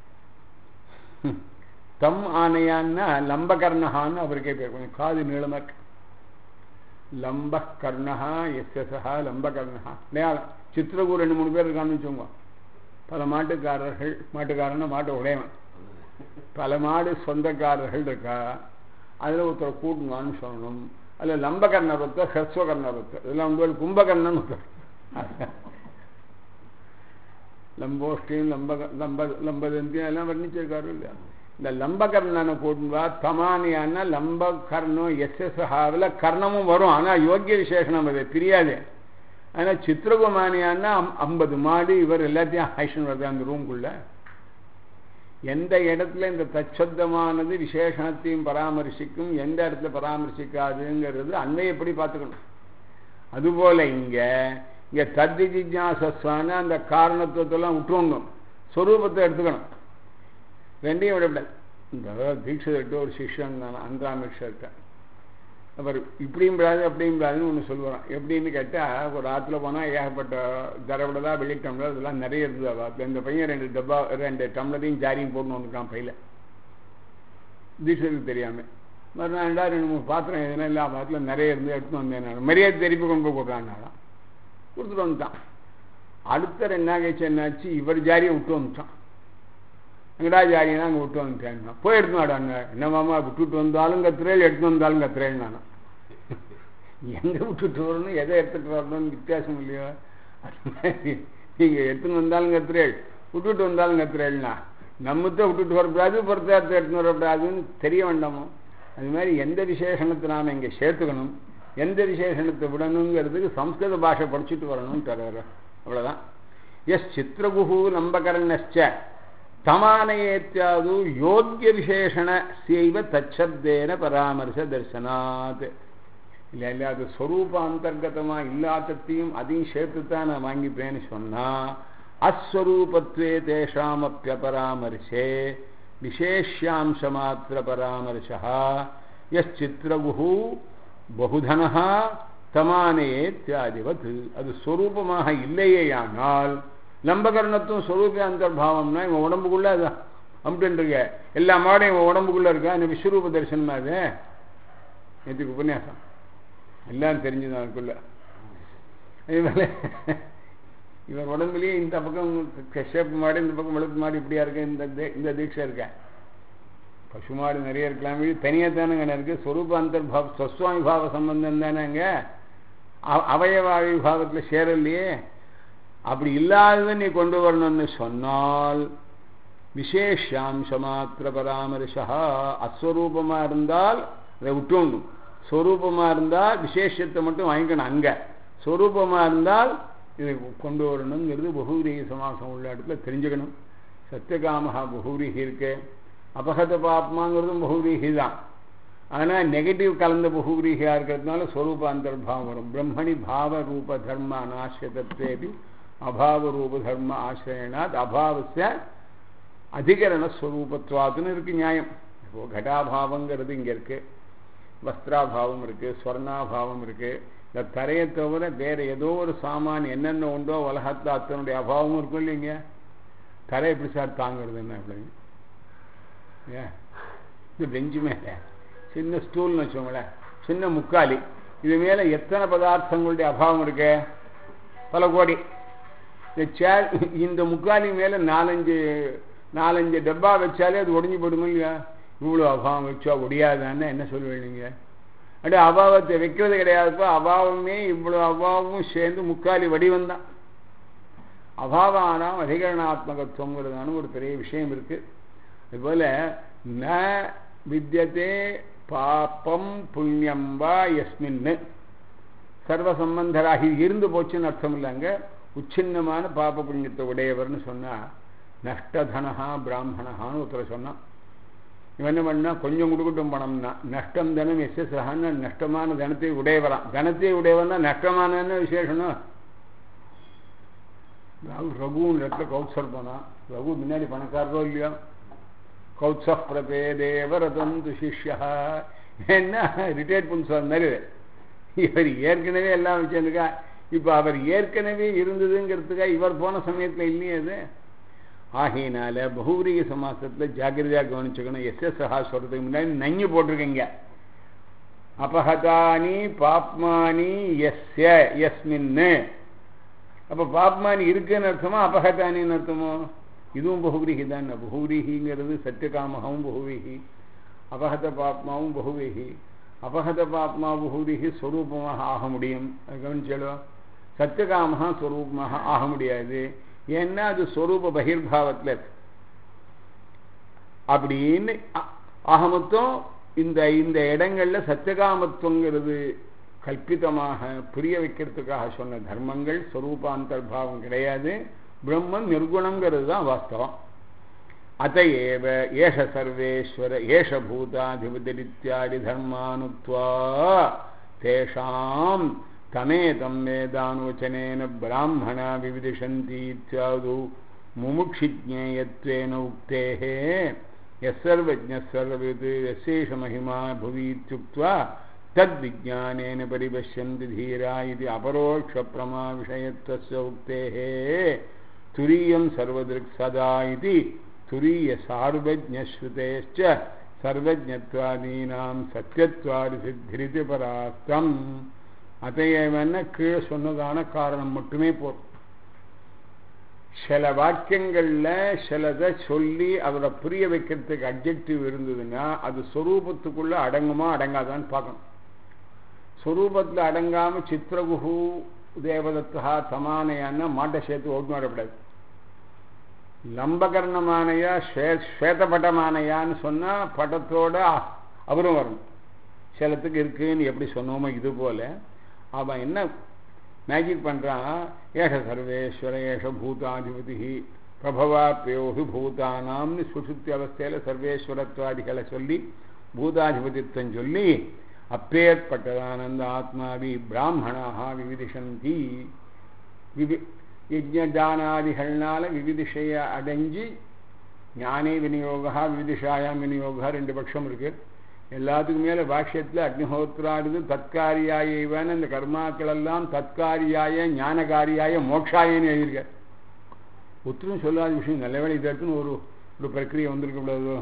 தம் ஆனையான்னா லம்பகர்ணஹான்னு அவருக்கே பேர் கொஞ்சம் காது நீளமா இருக்கு லம்ப கர்ணஹா எஸ் எஸ்ஹா லம்பகர்ணஹா அடையாளம் சித்திரகூர் ரெண்டு மூணு பேர் இருக்கான்னு வச்சுக்கோங்க பல மாட்டுக்காரர்கள் மாட்டுக்காரன்னா மாட்டு உடையவன் பல மாடு சொந்தக்காரர்கள் இருக்கா அதில் ஒருத்தர் கூட்டணும்னு சொல்லணும் அதில் லம்பகர்ணர் ஒருத்தர் ஹெஸ்வகர்ணர் ஒருத்தர் இதெல்லாம் வந்து கும்பகர்ணன் ஒருத்தர் லம்போஷ்டியும் லம்ப லம்ப லம்பதந்தியும் எல்லாம் வர்ணிச்சிருக்காரு இல்லையா இந்த லம்பகர்ணனை போட்டுவா தமானியான்னா லம்பகர்ணம் எஸ்எஸ்ஹாவில் கர்ணமும் வரும் ஆனால் யோக்கிய விசேஷனம் அது பிரியாது ஆனால் சித்திரகுமானியான்னா ஐம்பது மாடு இவர் எல்லாத்தையும் ஹைஷன் வருது அந்த ரூம்குள்ள எந்த இடத்துல இந்த தச்சப்தமானது விசேஷணத்தையும் பராமரிசிக்கும் எந்த இடத்துல பராமரிசிக்காதுங்கிறது அன்மையப்படி பார்த்துக்கணும் அதுபோல இங்க இங்க தத்தி ஜிஜாசஸ்வான அந்த காரணத்துவத்தெல்லாம் விட்டுறணும் ஸ்வரூபத்தை எடுத்துக்கணும் ரெண்டையும் விடக்கூடாது இந்த தீட்சிதர்கிட்ட ஒரு சிஷ்யன் நான் அந்திராமிஷர்கிட்ட அவர் இப்படியும் விடாது அப்படியும் விடாதுன்னு ஒன்று சொல்லுவான் எப்படின்னு கேட்டால் ஒரு ஆற்றுல போனால் ஏகப்பட்ட தரவிடதா வெளி டம்ளர் இதெல்லாம் நிறைய இருந்தது அவள் இந்த பையன் ரெண்டு டப்பா ரெண்டு டம்ளரையும் ஜாரியும் போடணும் வந்துருக்கான் பையில தீட்சருக்கு தெரியாமல் மறுநாள்டா ரெண்டு மூணு பாத்திரம் எதுனா இல்லை பாத்திரம் நிறைய இருந்து எடுத்துன்னு வந்தேன் நான் மரியாதை திருப்பி கொண்டு போய் கொடுறான்னாலாம் கொடுத்துட்டு வந்துட்டான் அடுத்த ரெண்டு நாள் கழிச்சு என்னாச்சு இவர் ஜாரியை விட்டு வந்துட்டான் எங்கடா ஜாரினா அங்கே விட்டு வந்துட்டேன் போய் எடுத்து வாடாங்க என்ன மாமா விட்டுட்டு வந்தாலும் கத்துறேன் எடுத்து வந்தாலும் கத்துறேன் நான் எங்கே விட்டுட்டு வரணும் எதை எடுத்துட்டு வரணும்னு வித்தியாசம் இல்லையோ அது மாதிரி நீங்கள் எடுத்துன்னு வந்தாலும் கத்துறேள் விட்டுட்டு வந்தாலும் கத்துறேள்னா நம்மத்தை விட்டுட்டு வரக்கூடாது பொறுத்தாரத்தை எடுத்துன்னு வரக்கூடாதுன்னு தெரிய வேண்டாமோ அது மாதிரி எந்த விசேஷணத்தை நாம் இங்கே சேர்த்துக்கணும் எந்த விசேஷணத்தை விடணுங்கிறதுக்கு சம்ஸ்கிருத பாஷை படிச்சுட்டு வரணும்னு தர்றாரு அவ்வளோதான் எஸ் சித்திரகுஹு நம்பகரண்ணச்ச தமானயேத்தியாது யோக்கிய விசேஷண செய்வ தச்சப்தேன பராமரிச தர்சனாத் இல்லை இல்லை அது ஸ்வரூப அந்தர்கதமாக இல்லாதத்தையும் அதையும் சேர்த்து தான் நான் வாங்கிப்பேன்னு சொன்னால் அஸ்வரூபத்வே தேஷாமப்பியபராமரிசே விசேஷாம்சமாத்திர பராமரிசா எச்சித்திரகுஹு பகுதனா தமானேத்தியாதிவத் அது ஸ்வரூபமாக இல்லையேயானால் லம்பகரணத்தும் ஸ்வரூப அந்தர்பாவம்னா இவன் உடம்புக்குள்ள அது அம்பிட்டு இருக்க எல்லா மாடும் இவன் உடம்புக்குள்ள இருக்கா இந்த விஸ்வரூப தரிசனமா அது நேற்றுக்கு உபன்யாசம் எல்லாம் தெரிஞ்சுதான் அதுக்குள்ள அதே இவன் உடம்புலயே இந்த பக்கம் கஷ்யப் மாடு இந்த பக்கம் வெளுப்பு மாடு இப்படியா இருக்கு இந்த இந்த தீட்சை இருக்க பசு மாடு நிறைய இருக்கலாம் தனியாக தானே இருக்கு ஸ்வரூப அந்தர்பாவ ஸ்வஸ்வாமி பாவ சம்பந்தம் தானேங்க அவயவாவிபாவத்தில் சேரலையே அப்படி இல்லாததை நீ கொண்டு வரணும்னு சொன்னால் விசேஷாம்சமாத்திர பராமரிசா அஸ்வரூபமாக இருந்தால் அதை விட்டுணும் ஸ்வரூபமாக இருந்தால் விசேஷத்தை மட்டும் வாங்கிக்கணும் அங்கே ஸ்வரூபமாக இருந்தால் இதை கொண்டு வரணுங்கிறது பகுரீகி சமாசம் உள்ள இடத்துல தெரிஞ்சுக்கணும் சத்தியகாமகா பகுரீகி இருக்கு அபகத பாப்மாங்கிறதும் பகுரீகி தான் ஆனால் நெகட்டிவ் கலந்த பகுரீகியாக இருக்கிறதுனால ஸ்வரூப அந்தர்பாவம் வரும் பிரம்மணி பாவ ரூப தர்ம அநாசியதத்வேபி அபாவ ரூப தர்ம ஆசிரியனாத் அபாவசிய அதிகரண ஸ்வரூபத்வாத்துன்னு இருக்கு நியாயம் இப்போ கடாபாவங்கிறது இங்கே இருக்கு வஸ்திராபாவம் இருக்கு ஸ்வர்ணாபாவம் இருக்கு இந்த தரையை தவிர வேற ஏதோ ஒரு சாமான் என்னென்ன உண்டோ உலகத்தில் அத்தனுடைய அபாவமும் இருக்கும் இல்லைங்க தரை எப்படி சார் தாங்கிறது என்ன எப்படிங்க ஏன் இது பெஞ்சு மேலே சின்ன ஸ்டூல்னு வச்சோங்களேன் சின்ன முக்காலி இது மேலே எத்தனை பதார்த்தங்களுடைய அபாவம் இருக்கு பல கோடி இந்த சேர் இந்த முக்காலி மேலே நாலஞ்சு நாலஞ்சு டப்பா வச்சாலே அது ஒடிஞ்சு போடுங்க இல்லையா இவ்வளோ அபாவம் வச்சா ஒடியாதான்னு என்ன சொல்லுவீங்க அப்படியே அபாவத்தை வைக்கிறது கிடையாதுப்பா அபாவமே இவ்வளோ அபாவமும் சேர்ந்து முக்காலி வடிவந்தான் அபாவானாம் அதிகரணாத்மகத்துவங்கிறதான ஒரு பெரிய விஷயம் இருக்கு அதுபோல ந வித்தியதே பாப்பம் புண்ணியம் வா எஸ்மின்னு சர்வ சம்பந்தராகி இருந்து போச்சுன்னு அர்த்தம் இல்லைங்க உச்சின்னமான பாப்ப புண்ணியத்தை உடையவர்னு சொன்னா நஷ்டதனஹா பிராமணஹான்னு ஒருத்தர் சொன்னான் இவன் என்ன பண்ணா கொஞ்சம் கொடுக்கட்டும் பணம்னா நஷ்டம் தனம் எஸ் எஸ் நஷ்டமான தனத்தை உடையவரான் தனத்தை உடையவன்னா நஷ்டமான விசேஷனும் ரகுன்னு இடத்துல கௌத்சர் போனான் ரகு முன்னாடி பணக்காரரோ இல்லையோ கௌத்ச பிரபே தேவரதம் துஷிஷ்யா என்ன ரிட்டையர்ட் புன்சார் மாதிரி இவர் ஏற்கனவே எல்லாம் வச்சிருந்துக்கா இப்போ அவர் ஏற்கனவே இருந்ததுங்கிறதுக்காக இவர் போன சமயத்தில் இல்லையே அது ஆகையினால பகுரீக சமாசத்தில் ஜாகிரதையாக கவனிச்சுக்கணும் எஸ் எஸ் சஹா சொல்றதுக்கு முன்னாடி நஞ்சு போட்டிருக்கீங்க அபகதானி பாப்மானி எஸ்ய எஸ்மின்னு அப்போ பாப்மானி இருக்குன்னு அர்த்தமா அபகதானின்னு அர்த்தமோ இதுவும் பகுரீகி தான் பகுரீகிங்கிறது சத்தியகாமகவும் பகுவீகி அபகத பாப்மாவும் பகுவீகி அபகத பாப்மா பகுரீகி ஸ்வரூபமாக ஆக முடியும் கவனிச்சலோ சத்தியகாமகா ஸ்வரூபமாக ஆக முடியாது ஏன்னா அது ஸ்வரூப பகிர்பாவத்தில் இருக்கு அப்படின்னு அ- ஆக மொத்தம் இந்த இந்த இடங்கள்ல சத்தியகாமத்துவங்கிறது கல்பிதமாக புரிய வைக்கிறதுக்காக சொன்ன தர்மங்கள் ஸ்வரூபாந்தர்பாவம் கிடையாது பிரம்மன் நிர்குணங்கிறது தான் வாஸ்தவம் அதையேவ ஏஷ சர்வேஸ்வர ஏஷ பூதாதிபதிரித்யாதி தர்மானுத்வா தேஷாம் தமேதம் வேதானுவச்சனேன பிராமணா விவிதிஷந்தி இத்தியாது முமுட்சிஜேயத்வேன உக்தேः यस्सर्वज्ञः सर्ववित् यस्येष महिमा भुवि इत्युक्त्वा तद्विज्ञानेन परिपश्यन्ति धीरा इति अपरोक्षप्रमाविषयत्वस्य उक्तेः तुरीयं सर्वदृक् सदा इति तुरीयसार्वज्ञश्रुतेश्च सर्वज्ञत्वादीनां सत्यत्वादिसिद्धिरिति परास्तम् அதையவன கீழே சொன்னதான காரணம் மட்டுமே போதும் சில வாக்கியங்கள்ல சிலதை சொல்லி அதோட புரிய வைக்கிறதுக்கு அப்ஜெக்டிவ் இருந்ததுன்னா அது சொரூபத்துக்குள்ள அடங்குமா அடங்காதான்னு பார்க்கணும் சொரூபத்தில் அடங்காம சித்திரகுஹு தேவதத்தா சமானையான்னா மாட்டை சேர்த்து ஓட்டு வரக்கூடாது லம்பகர்ணமானையா ஸ்வேதபட்டமானையான்னு சொன்னா படத்தோட அவரும் வரணும் சிலத்துக்கு இருக்குன்னு எப்படி சொன்னோமோ இது போல அவன் என்ன மேஜிக் பண்ணுறான் ஏஷ சர்வேஸ்வர ஏஷ பூதாதிபதி பிரபவாப்பியோகி பூதானாம்னு சுசுத்தி அவஸ்தையில் சர்வேஸ்வரத்வாதிகளை சொல்லி பூதாதிபதித்துவம் சொல்லி அப்பேற்பட்டதான அந்த ஆத்மாவி பிராமணாக விவிதிஷந்தி விவி யஜ்ஞானாதிகள்னால விவிதிஷைய அடைஞ்சு ஞானே விநியோகா விவிதிஷாயாம் விநியோகா ரெண்டு பட்சம் இருக்கு எல்லாத்துக்கும் மேல பாஷ்யத்தில் அக்னிஹோத்ராடுது தற்காரியாயவன் இந்த கர்மாக்கள் எல்லாம் தற்காரியாய ஞானகாரியாய மோட்சாயன்னு எழுதியிருக்கார் ஒத்துரும் சொல்லாத விஷயம் நல்ல வேலை இதற்குன்னு ஒரு ஒரு பிரக்கிரியை வந்திருக்க கூடாதோ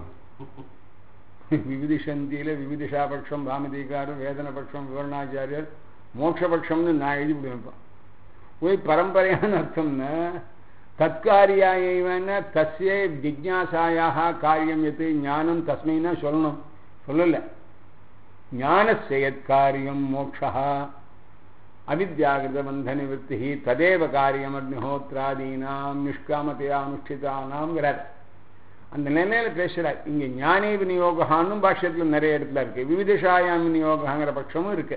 விவிதிஷந்தியில விவிதிஷாபக்ஷம் பாமதிகாரம் வேதனபக்ஷம் விவரணாச்சாரியர் மோட்சபக்ஷம்னு நான் எழுதி விடுவேன் போய் பரம்பரையான அர்த்தம்னா தற்காரியாயவன தஸ்ய ஜிக்யாசாயாக காரியம் எது ஞானம் தஸ்மைனா சொல்லணும் சொல்லல ஞானசெயத்காரியம் மோக்ஷா அவித்யாகிருத பந்த நிவர்த்தி ததேவ காரியம் அக்னிஹோத்ராதீனாம் நிஷ்காமத்தையா அனுஷ்டிதானாம்ங்கிறார் அந்த நிலையில பேசுறார் இங்க ஞானே விநியோகான்னு பாஷ்யத்துல நிறைய இடத்துல இருக்கு விவிதிஷாயாம் விநியோகங்கிற பட்சமும் இருக்கு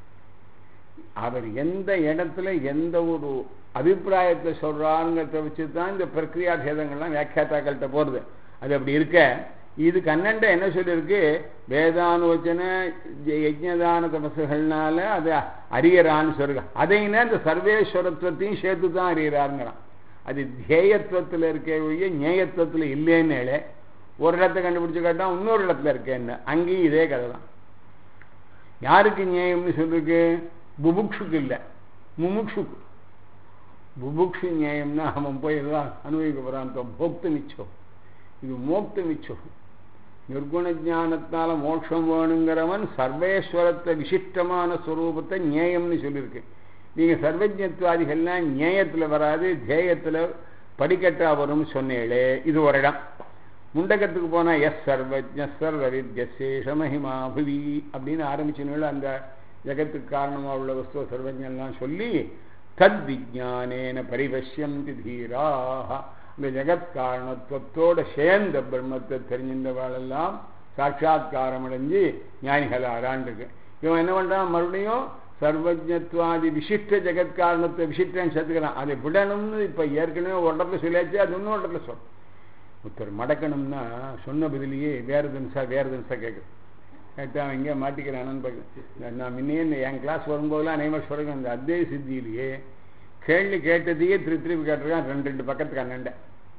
அவர் எந்த இடத்துல எந்த ஒரு அபிப்பிராயத்தை சொல்றாருங்கிறத வச்சு தான் இந்த பிரக்ரியா பேதங்கள்லாம் வியாக்கியாத்தாக்கள்கிட்ட போறது அது அப்படி இருக்க இது கண்ணண்ட என்ன சொல்லியிருக்கு வேதானுவச்சன யஜ்ஞதான தபசுகள்னால அது அறியறான்னு சொல்லுங்க அதைன்னா இந்த சர்வேஸ்வரத்துவத்தையும் சேர்த்து தான் அறியறாருங்கிறான் அது தியேயத்துவத்தில் இருக்க ஒழிய ஞேயத்துவத்தில் இல்லைன்னு ஒரு இடத்த கண்டுபிடிச்சு கேட்டா இன்னொரு இடத்துல இருக்கேன்னு அங்கேயும் இதே கதை தான் யாருக்கு நியாயம்னு சொல்லிருக்கு புபுக்ஷுக்கு இல்லை முமுக்ஷுக்கு புபுக்ஷு நியாயம்னா அவன் போய் எல்லாம் அனுபவிக்க போறான் போக்து மிச்சம் இது மோக்து மிச்சம் நிர்குண ஜானத்தால மோட்சம் வேணுங்கிறவன் சர்வேஸ்வரத்தை விசிஷ்டமான ஸ்வரூபத்தை நியாயம்னு சொல்லியிருக்கு நீங்க சர்வஜத்வாதிகள்லாம் நியாயத்துல வராது தேயத்துல படிக்கட்டா வரும்னு சொன்னேளே இது ஒரு இடம் முண்டகத்துக்கு போனா எஸ் சர்வஜ சர்வ வித்யசேஷ மகிமா புவி அப்படின்னு ஆரம்பிச்சுன்னு அந்த ஜெகத்துக்கு காரணமாக உள்ள வஸ்துவ சர்வஜெல்லாம் சொல்லி தத் விஜானேன பரிபஷ்யந்தி தீராக இந்த ஜெகத் காரணத்துவத்தோட சேர்ந்த பிரம்மத்தை தெரிஞ்சின்றவாளெல்லாம் சாட்சா்காரம் அடைஞ்சு ஞானிகள் ஆறாண்டுருக்கு இவன் என்ன பண்றான் மறுபடியும் சர்வஜத்வாதி விசிஷ்ட ஜெகத் காரணத்தை விசிஷ்டன்னு சேர்த்துக்கிறான் அதை விடணும்னு இப்ப ஏற்கனவே ஒரு இடத்துல சொல்லியாச்சு அது இன்னொரு இடத்துல சொல் ஒருத்தர் மடக்கணும்னா சொன்ன பதிலேயே வேறு தினசா வேறு தினசா கேட்குது கேட்டா அவன் எங்கே மாட்டிக்கிறானு பார்க்க நான் முன்னே என் கிளாஸ் வரும்போதெல்லாம் அனைவரும் சொல்கிறேன் இந்த அத்திய சித்தியிலேயே கேள்வி கேட்டதையே திருப்பி திருப்பி கேட்டிருக்கான் ரெண்டு ரெண்டு பக்கத்துக்கு அண்ணண்ட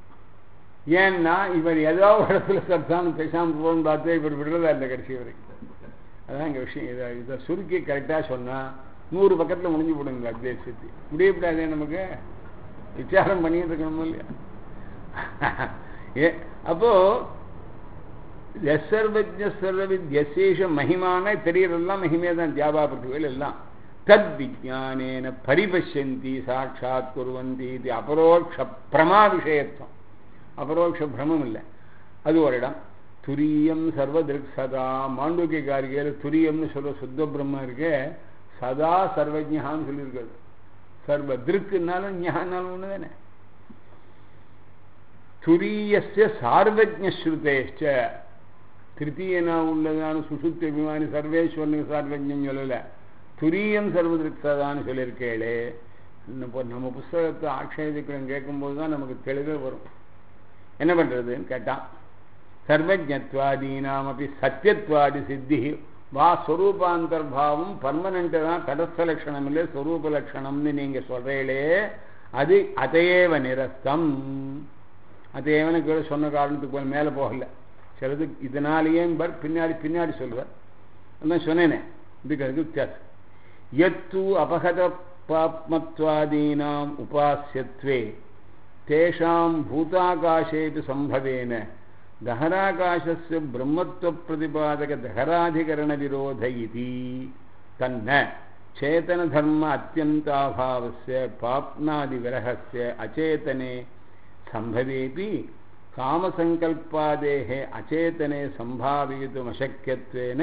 ஏன்னா இவர் ஏதோ ஒரு இடத்துல சத்தான்னு பேசாமல் போகணும்னு பார்த்து இவர் விடுறதா இல்லை கடைசி வரைக்கும் அதான் எங்கள் விஷயம் இதை இதை சுருக்கி கரெக்டாக சொன்னால் நூறு பக்கத்தில் முடிஞ்சு போடுங்க அத்திய சித்தி முடியப்படாதே நமக்கு விசாரம் பண்ணிட்டு இருக்கணும் இல்லையா ஏ அப்போ எசர்வஜ சர்வவித் எசேஷ மகிமான தெரியறதெல்லாம் மகிமே தான் தியாபா பிருத்திகள் எல்லாம் தத் விஜானேன பரிபஷ்யந்தி சாட்சாத் குருவந்தி இது அபரோக்ஷ பிரமா விஷயத்துவம் அபரோக்ஷ பிரமம் இல்லை அது ஒரு இடம் துரியம் சர்வதிருக் சதா மாண்டூக்கிய காரிகையில் துரியம்னு சொல்ற சுத்த பிரம்மம் இருக்கே சதா சர்வஜான்னு சொல்லியிருக்கிறது சர்வ திருக்குனாலும் ஞானாலும் ஒன்று தானே துரியஸ்ய சார்வஜஸ்ருதேஷ்ட திருத்தீயனா உள்ளதான சுசுத்தி அபிமானி சர்வேஸ்வரனுக்கு சார்வஜம் சொல்லலை துரியம் சர்வதிருப்தான்னு சொல்லியிருக்கேளே இப்போ நம்ம புஸ்தகத்தை ஆக்ஷேபிக்கிறோம் கேட்கும்போது தான் நமக்கு தெளிவே வரும் என்ன பண்ணுறதுன்னு கேட்டான் சர்வஜத்வாதீனாம் அப்படி சத்தியத்வாதி சித்தி வா ஸ்வரூபாந்தர்பாவம் பர்மனண்ட் தான் தடஸ்த லட்சணம் இல்லை ஸ்வரூப லட்சணம்னு நீங்கள் சொல்கிறீங்களே அது அதையேவ நிரஸ்தம் அதையேவனு கீழே சொன்ன காரணத்துக்கு போய் மேலே போகல சிலது இதனாலேயே பர் பின்னாடி பின்னாடி சொல்லுவார் அதான் சொன்னேனே இதுக்கு அதுக்கு வித்தியாசம் எத்து அபகத பாப்மத்வாதீனாம் உபாசியத்வே தேஷாம் பூதாகாசேபி சம்பவேன தஹராகாசஸ்ய பிரம்மத்துவ தஹராதிகரண விரோத இது தன்ன சேதனதர்ம அத்தியந்தாபாவஸ்ய பாப்னாதி விரகஸ்ய அச்சேதனே சம்பவேபி காமசங்கல்பாதேः அச்சேதனே சம்பாவியத்துமசக்கியத்வேன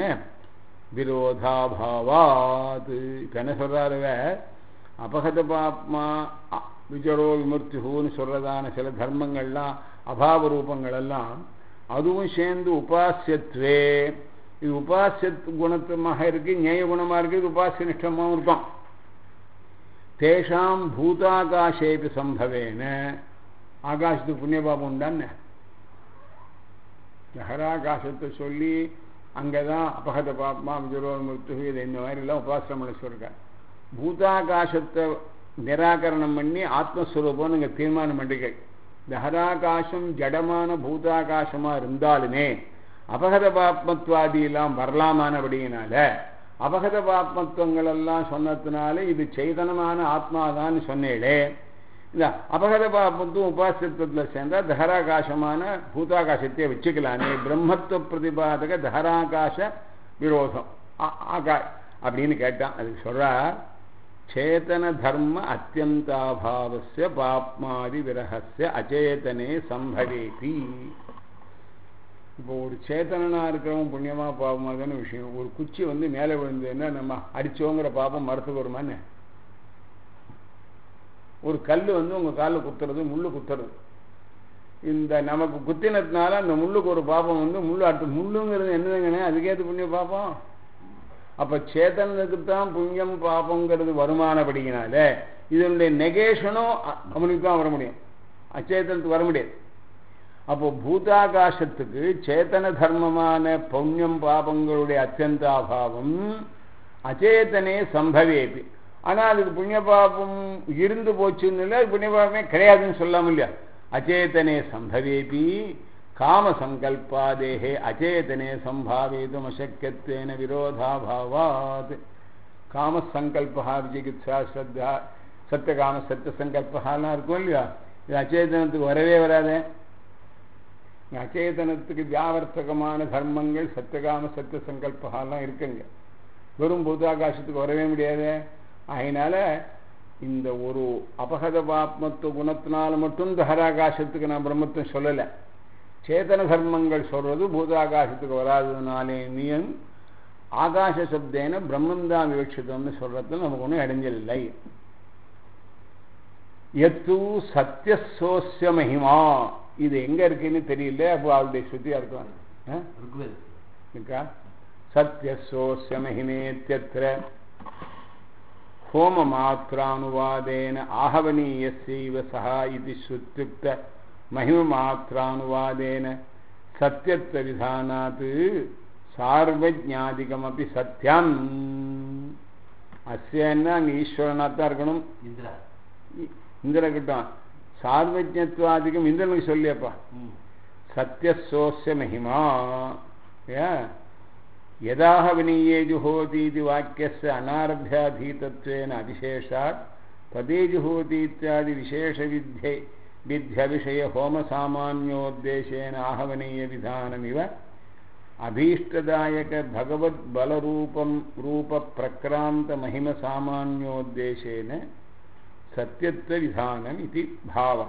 விரோதாபாவாத் இப்போ என்ன சொல்கிறாருவ அபகத பாப்மா விஜரோ விமுர்த்திஹூன்னு சொல்கிறதான சில தர்மங்கள்லாம் அபாவ ரூபங்களெல்லாம் அதுவும் சேர்ந்து உபாசியத்வே இது உபாசிய குணத்துமாக இருக்கு ஞேய குணமாக இருக்கு இது உபாசிய நிஷ்டமாகவும் இருக்கும் தேஷாம் பூதாகாசேபி சம்பவேன ஆகாசத்துக்கு புண்ணியபாபம் உண்டான்னு நகராகாசத்தை சொல்லி அங்கே தான் அபகத பாப்மா விஜரோ மிருத்து இது இந்த மாதிரிலாம் உபாசனம் பண்ண சொல்லிருக்கார் பூதாகாசத்தை நிராகரணம் பண்ணி ஆத்மஸ்வரூபம் நீங்கள் தீர்மானம் பண்ணிக்கை தஹராகாசம் ஜடமான பூதாகாசமாக இருந்தாலுமே அபகத பாப்மத்வாதியெல்லாம் வரலாமானபடியினால அபகத பாப்மத்துவங்கள் எல்லாம் சொன்னதுனால இது சைதனமான ஆத்மாதான்னு சொன்னேளே இந்த அபகத பாபத்துவம் உபாசியத்துவத்தில் சேர்ந்தால் தஹராகாசமான பூதாகாசத்தையே வச்சுக்கலாமே பிரம்மத்துவ பிரதிபாதக தஹராகாச விரோதம் ஆகா அப்படின்னு கேட்டான் அதுக்கு சொல்றா சேதன தர்ம அத்தியந்தாபாவசிய பாப்மாதி விரகசிய அச்சேதனே சம்பவேதி இப்போ ஒரு சேத்தனா இருக்கிறவன் புண்ணியமா பாவமாக தானே விஷயம் ஒரு குச்சி வந்து மேலே விழுந்ததுன்னா நம்ம அடிச்சோங்கிற பாப்பம் மரத்துக்கு வருமானே ஒரு கல் வந்து உங்கள் காலில் குத்துறது முள்ளு குத்துறது இந்த நமக்கு குத்தினதுனால அந்த முள்ளுக்கு ஒரு பாப்பம் வந்து முள்ளு அடுத்து முள்ளுங்கிறது என்னதுங்கண்ணே அதுக்கேற்ற புண்ணிய பாப்பம் அப்போ சேத்தனுக்கு தான் புண்ணியம் பாப்பங்கிறது வருமானப்படினால இதனுடைய நெகேஷனும் அவனுக்கு தான் வர முடியும் அச்சேதனத்துக்கு வர முடியாது அப்போ பூதாகாசத்துக்கு சேத்தன தர்மமான புண்ணியம் பாபங்களுடைய அத்தியந்தாபாவம் அச்சேதனே சம்பவேபி ஆனால் அதுக்கு புண்ணிய பாபம் இருந்து போச்சுன்னு இல்லை அது புண்ணிய பாபமே கிடையாதுன்னு சொல்லாம இல்லையா அச்சேதனே சம்பவேபி காம சங்கல்பாதேகே அச்சேதனே சம்பாவேதும் அசக்கியத்வேன விரோதாபாவாத் காம சங்கல்பா விஜிகித்சா ஸ்ரத்தா சத்தியகாம சத்திய சங்கல்பகாலாம் இருக்கும் இல்லையா இது அச்சேதனத்துக்கு வரவே வராதே அச்சேதனத்துக்கு வியாவர்த்தகமான தர்மங்கள் சத்தியகாம சத்திய சங்கல்பகாலாம் இருக்குங்க வெறும் பூதாகாசத்துக்கு வரவே முடியாது அதனால இந்த ஒரு அபகத பாப்மத்துவ குணத்தினால மட்டும் தஹராகாசத்துக்கு நான் பிரம்மத்துவம் சொல்லலை சேதன தர்மங்கள் சொல்றது பூதாகாசத்துக்கு வராததுனாலே நீயும் ஆகாச சப்தேன பிரம்மந்தான் விவட்சிதம்னு சொல்றதுல நமக்கு ஒன்றும் இடைஞ்சல் இல்லை எத்து சத்தியசோசிய மகிமா இது எங்க இருக்குன்னு தெரியல அப்போ அவருடைய ஸ்ருதியா இருக்கலாம் இருக்கா சத்தியசோசிய மகிமேத்தியத்திர ஹோமமாத்திரானுவாதேன ஆஹவனீயசைவ சஹா இது ஸ்ருத்யுக்த महिममात्रानुवादेन सत्यत्वविधानात् சார்வஜாதிகமப்பி சத்தியம் அஸ்யன்னா அங்கே ஈஸ்வரனாக தான் இருக்கணும் இந்திர கிட்டம் சார்வஜத்வாதிகம் இந்திரனுக்கு சொல்லியப்பா சத்தியசோசிய மகிமா யதாக வினீயே ஜுஹோதீதி வாக்கியஸ்ய அனாரபியாதீதத்வேன அதிசேஷாத் பதே ஜுஹோதி இத்தியாதி விசேஷ வித்யை विद्यविषय होमसामान्योद्देशेन आहवनीयविधानमिव अभीष्टदायक भगवद्बलरूपं रूपप्रक्रान्तमहिमसामान्योद्देशेन சத்தியத்துவ இது பாவா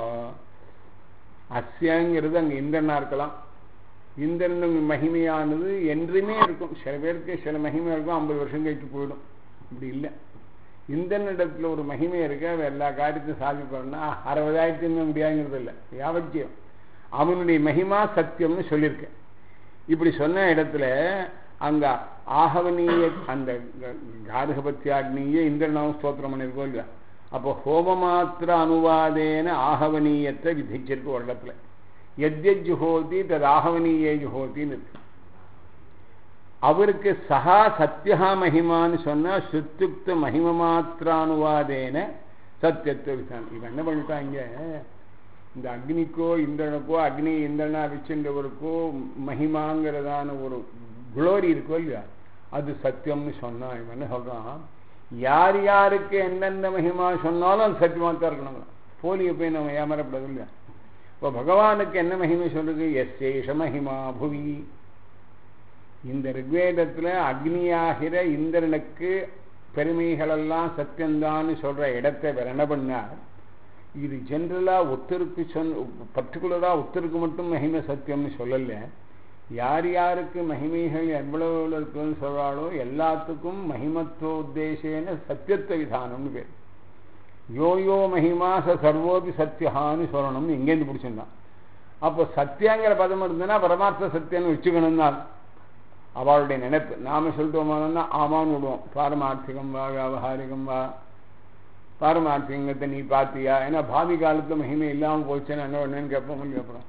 அஸ்யங்கிறது அங்கே இந்திரனா இருக்கலாம் இந்திரன் மகிமையானது என்றுமே இருக்கும் சில பேருக்கு சில மகிமை இருக்கும் ஐம்பது வருஷம் கழிச்சு போயிடும் இப்படி இல்லை இந்திரனிடத்துல ஒரு மகிமை இருக்கு அவன் எல்லா காரியத்தையும் சாதிப்பான்னா அறுபதாயிரத்துமே முடியாதுங்கிறது இல்லை யாவத்தியம் அவனுடைய மகிமா சத்தியம்னு சொல்லியிருக்கேன் இப்படி சொன்ன இடத்துல அங்க ஆகவனீய அந்த கார்கபத்தியாக்னிய இந்திரனாவும் ஸ்தோத்திரம் பண்ணியிருக்கோம் இல்லையா அப்போ ஹோமமாத்திர அனுவாதேன ஆகவனீயத்தை விதிச்சிருக்கு ஒரு இடத்துல எத்யத் ஜுஹோதி தது ஆகவனீயே ஜுஹோத்தின்னு இருக்கு அவருக்கு சகா சத்தியா மகிமான்னு சொன்னா சுத்துக்த மகிம மாத்திரானுவாதேன சத்தியத்துவ விசாரணை இவன் என்ன பண்ணிட்டாங்க இந்த அக்னிக்கோ இந்திரனுக்கோ அக்னி இந்திரனா வச்சுன்றவருக்கோ மகிமாங்கிறதான ஒரு குளோரி இருக்கோ இல்லையா அது சத்தியம்னு சொன்னா இவன் என்ன சொல்றான் யார் யாருக்கு எந்தெந்த மகிமா சொன்னாலும் அது சத்தியமா தான் இருக்கணும் போலியை போய் நம்ம ஏமாறப்படாது இல்லையா இப்போ பகவானுக்கு என்ன மகிமை சொல்றது எஸ் ஏஷ மகிமா புவி இந்த ரிக்வேதத்துல அக்னியாகிற இந்திரனுக்கு பெருமைகளெல்லாம் சத்தியம்தான்னு சொல்ற இடத்தை வேற என்ன பண்ணார் இது ஜென்ரலா ஒத்தருக்கு சொன் பர்டிகுலரா ஒத்தருக்கு மட்டும் மகிமை சத்தியம்னு சொல்லல யார் யாருக்கு மகிமைகள் எவ்வளவு இருக்குன்னு சொல்றாளோ எல்லாத்துக்கும் மகிமத்துவோத்தேசேன சத்தியத்துவ விதானம்னு பேர் யோ யோ மகிமா ச சர்வோபி சத்தியஹான்னு சொல்லணும்னு எங்கேருந்து பிடிச்சிருந்தான் அப்போ சத்தியங்கிற பதம் இருந்ததுன்னா பரமார்த்த சத்தியம்னு வச்சுக்கணும் தான் அவளுடைய நினைப்பு நாம சொல்லிட்டோம்னா ஆமான்னு விடுவோம் பாரமார்த்திகம் வா வியாபகாரிகம் வா பாரமார்த்திகத்தை நீ பார்த்தியா ஏன்னா பாவி காலத்துல மகிமை இல்லாமல் போச்சுன்னா என்ன ஒண்ணுன்னு கேட்போம்னு கேட்போம்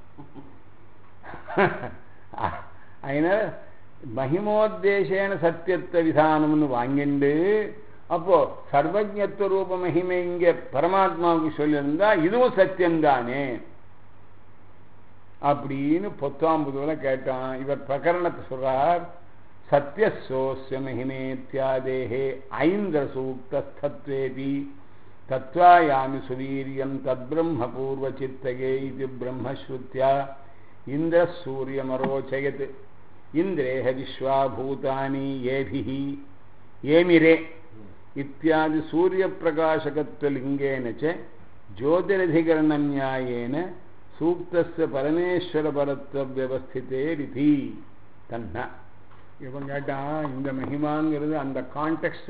அதனால மகிமோத்தேசேன சத்தியத்த விதானம்னு வாங்கிண்டு அப்போ சர்வஜத்துவ ரூப மகிமை இங்க பரமாத்மாவுக்கு சொல்லியிருந்தா இதுவும் சத்தியம்தானே அப்படின்னு பொத்தாம்புதுல கேட்டான் இவர் பிரகரணத்தை சொல்றார் சத்தியசோஸ்ய மகிமேத்தியாதேகே ஐந்திர சூக்தஸ்தத்வேபி தத்வாயாமி சுவீரியம் தத்பிரம்ம பூர்வ சித்தகே இது பிரம்மஸ்ருத்யா இந்திர சூரியமரோச்சயத் இந்திரேஹ விஸ்வாபூதானி ஏபிஹி ஏமிரே இத்தியாதி சூரியப்பிரகாசகத்வலிங்கேன ச ஜோதிரதிகரணநியாயேன சூக்தஸ்ய பரமேஸ்வர பரத்வ வியவஸ்திதே ரிதி தன்னா இவன் கேட்டான் இந்த மகிமாங்கிறது அந்த கான்டெக்ட்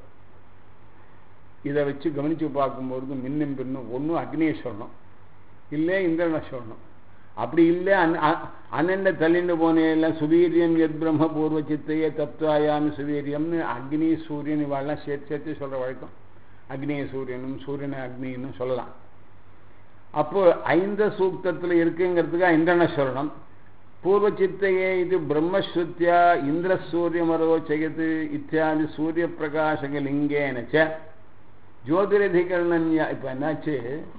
இதை வச்சு கவனிச்சு பார்க்கும்போது மின்னும் பின்னும் ஒன்றும் அக்னியை சொல்லணும் இல்லை இந்திரனை சொல்லணும் அப்படி இல்லை அன் அண்ணன் தள்ளிண்டு போனேன் சுவீரியம் எத் பிரம்ம பூர்வ சித்தையே தத்துவாயாமி சுவீரியம்னு அக்னி சூரியன் இவாள்லாம் சேர்த்து சேர்த்து சொல்ற வழக்கம் அக்னிய சூரியனும் சூரியனை அக்னின்னு சொல்லலாம் அப்போ ஐந்த சூக்தத்தில் இருக்குங்கிறதுக்கு இந்திரனை சொல்லணும் பூர்வ சித்தையே இது பிரம்மஸ்ருத்தியா இந்திர சூரியமரோ செய்யது இத்தியாதி சூரிய பிரகாசக லிங்கேனச்ச ஜோதிரதிகரணன்யா இப்போ என்னாச்சு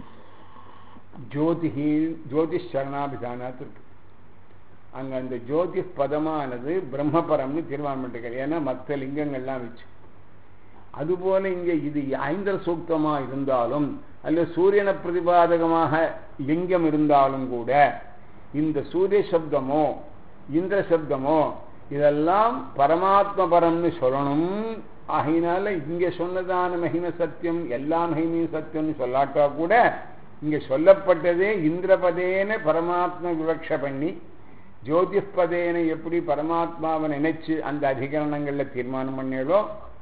ஜோதிஹி ஜோதிஷ் சரணாபிதானாத் இருக்கு அங்கே அந்த ஜோதிஷ் பதமானது பிரம்மபரம்னு தீர்மானம் பண்ணிருக்காரு ஏன்னா மற்ற லிங்கங்கள்லாம் வச்சு அதுபோல இங்கே இது ஐந்திர சூக்தமா இருந்தாலும் அல்ல சூரியன பிரதிபாதகமாக லிங்கம் இருந்தாலும் கூட இந்த சூரிய சப்தமோ இந்திர சப்தமோ இதெல்லாம் பரமாத்ம பரம்னு சொல்லணும் ஆகையினால இங்க சொன்னதான மகிம சத்தியம் எல்லா மகிமையும் சத்தியம்னு சொல்லாட்டா கூட இங்க சொல்லப்பட்டதே இந்திரபதேன பரமாத்ம விவக்ஷ பண்ணி ஜோதிஷ்பதேன எப்படி பரமாத்மாவை நினைச்சு அந்த அதிகரணங்கள்ல தீர்மானம் பண்ணேடோ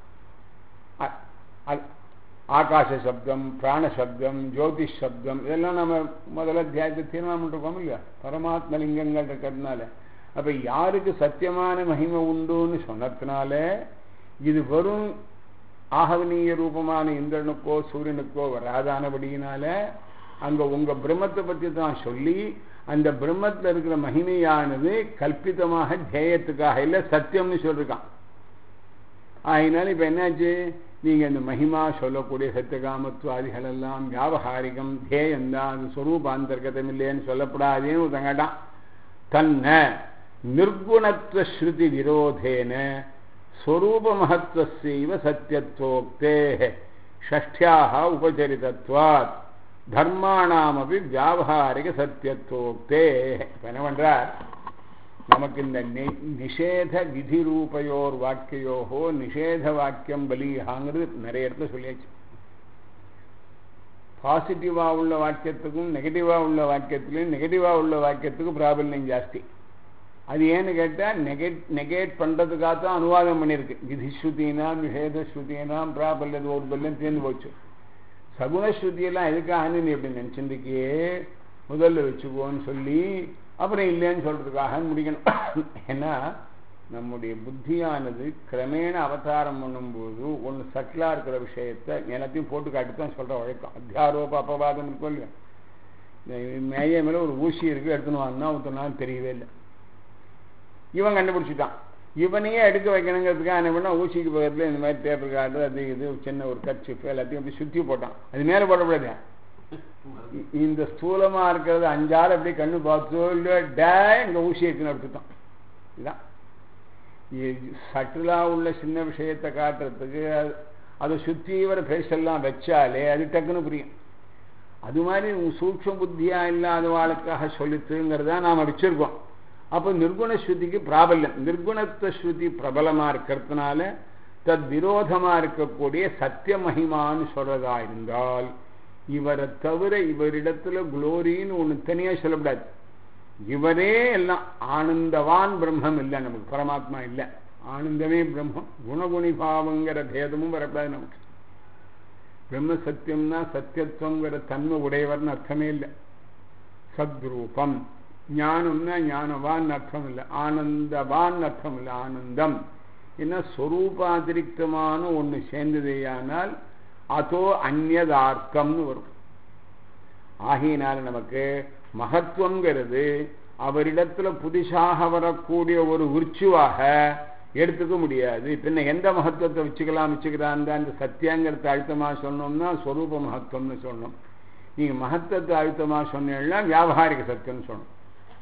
ஆகாச சப்தம் பிராண சப்தம் ஜோதிஷ் சப்தம் இதெல்லாம் நம்ம முதல்ல தியாயத்தை தீர்மானம் பண்ணிருக்கோம் இல்லையா பரமாத்ம லிங்கங்கள் இருக்கிறதுனால அப்ப யாருக்கு சத்தியமான மகிமை உண்டுன்னு சொன்னதுனால இது வெறும் ஆகவனீய ரூபமான இந்திரனுக்கோ சூரியனுக்கோ வராதானபடியினால அங்க உங்க பிரம்மத்தை பத்தி தான் சொல்லி அந்த பிரம்மத்தில் இருக்கிற மகிமையானது கல்பிதமாக தியேயத்துக்காக இல்லை சத்தியம்னு சொல்லிருக்கான் அதனால இப்ப என்னாச்சு நீங்க இந்த மகிமா சொல்லக்கூடிய சத்தியகாமத்துவாதிகள் எல்லாம் வியாபகாரிகம் தேயந்தான் அது ஸ்வரூபாந்தர்கதம் இல்லைன்னு சொல்லப்படாதேன்னு ஒருத்தன் கேட்டான் தன்ன நிர்குணத்துவ ஸ்ருதி விரோதேன ஸ்வரூப மகத்துவசைவ சத்தியத்துவோக்தே ஷஷ்டியாக உபச்சரிதத்வாத் தர்மானாமபி வியாபகாரிக சத்தியத்துவோக்தே என்ன பண்றார் நமக்கு இந்த நிஷேத விதி ரூபயோர் வாக்கியோகோ நிஷேத வாக்கியம் பலியாங்கிறது நிறைய இடத்துல சொல்லியாச்சு பாசிட்டிவா உள்ள வாக்கியத்துக்கும் நெகட்டிவா உள்ள வாக்கியத்திலையும் நெகட்டிவா உள்ள வாக்கியத்துக்கும் பிராபல்யம் ஜாஸ்தி அது ஏன்னு கேட்டால் நெகேட் நெகேட் பண்ணுறதுக்காக தான் அனுவாதம் பண்ணியிருக்கு விதிஸ்ருதினாம் நிஷேதஸ்ருதினாம் பிராபல்யம் ஒரு பல்யம் தேர்ந்து போச்சு சகுணஸ்ருதியெல்லாம் எதுக்காகன்னு நீ எப்படி நினச்சிருந்துக்கே முதல்ல வச்சுக்கோன்னு சொல்லி அப்புறம் இல்லைன்னு சொல்கிறதுக்காக முடிக்கணும் ஏன்னா நம்முடைய புத்தியானது கிரமேண அவதாரம் பண்ணும்போது ஒன்று சட்டிலாக இருக்கிற விஷயத்தை எல்லாத்தையும் போட்டு காட்டி தான் சொல்கிற வழக்கம் அத்தியாரோப அபவாதம் இருக்கும் இல்லையா மேய மேலே ஒரு ஊசி இருக்குது எடுத்துன்னு வாங்கினா ஒருத்தனாலும் தெரியவே இல்லை இவன் கண்டுபிடிச்சிட்டான் இவனையே எடுக்க வைக்கணுங்கிறதுக்காக என்ன பண்ணால் ஊசிக்கு பக்கத்தில் இந்த மாதிரி பேப்பர் கார்டு அது இது சின்ன ஒரு கட்சிப்பு எல்லாத்தையும் அப்படி சுற்றி போட்டான் அது மேலே போடக்கூடாது இந்த ஸ்தூலமாக இருக்கிறது அஞ்சாறு அப்படியே கண்ணு பார்த்தோ இல்லை டே இந்த ஊசி எடுத்துன்னு எடுத்துட்டான் இதுதான் சட்டிலாக உள்ள சின்ன விஷயத்தை காட்டுறதுக்கு அதை சுற்றி வர பேசெல்லாம் வச்சாலே அது டக்குன்னு புரியும் அது மாதிரி சூக்ஷ புத்தியாக இல்லாதவாளுக்காக சொல்லித்துங்கிறத நாம் வச்சிருக்கோம் அப்போ நிர்குண ஸ்ருதிக்கு பிராபல்யம் நிர்குணத்துவ ஸ்ருதி பிரபலமாக இருக்கிறதுனால தத் விரோதமாக இருக்கக்கூடிய சத்திய மகிமான்னு சொல்றதா இருந்தால் இவரை தவிர இவரிடத்துல குளோரின்னு ஒன்று தனியாக சொல்லக்கூடாது இவரே எல்லாம் ஆனந்தவான் பிரம்மம் இல்லை நமக்கு பரமாத்மா இல்லை ஆனந்தமே பிரம்மம் குணகுணி பாவங்கிற பேதமும் வரக்கூடாது நமக்கு பிரம்ம சத்தியம்னா சத்தியத்துவங்கிற தன்மை உடையவர்னு அர்த்தமே இல்லை சத்ரூபம் ஞானம்னா ஞானவான் அர்த்தம் இல்லை ஆனந்தவான் அர்த்தம் இல்லை ஆனந்தம் என்ன ஸ்வரூபாதிரிக்தமான ஒன்று சேர்ந்ததேயானால் அதோ அந்நதார்த்தம்னு வரும் ஆகையினால நமக்கு மகத்துவங்கிறது அவரிடத்துல புதுசாக வரக்கூடிய ஒரு உற்சுவாக எடுத்துக்க முடியாது பின்ன எந்த மகத்துவத்தை வச்சுக்கலாம் வச்சுக்கிறான் அந்த சத்தியங்கிறத அழுத்தமாக சொன்னோம்னா ஸ்வரூப மகத்துவம்னு சொன்னோம் நீங்கள் மகத்துவத்தை அழுத்தமாக சொன்னீங்கன்னா வியாபாரிக சத்தியம்னு சொன்னோம்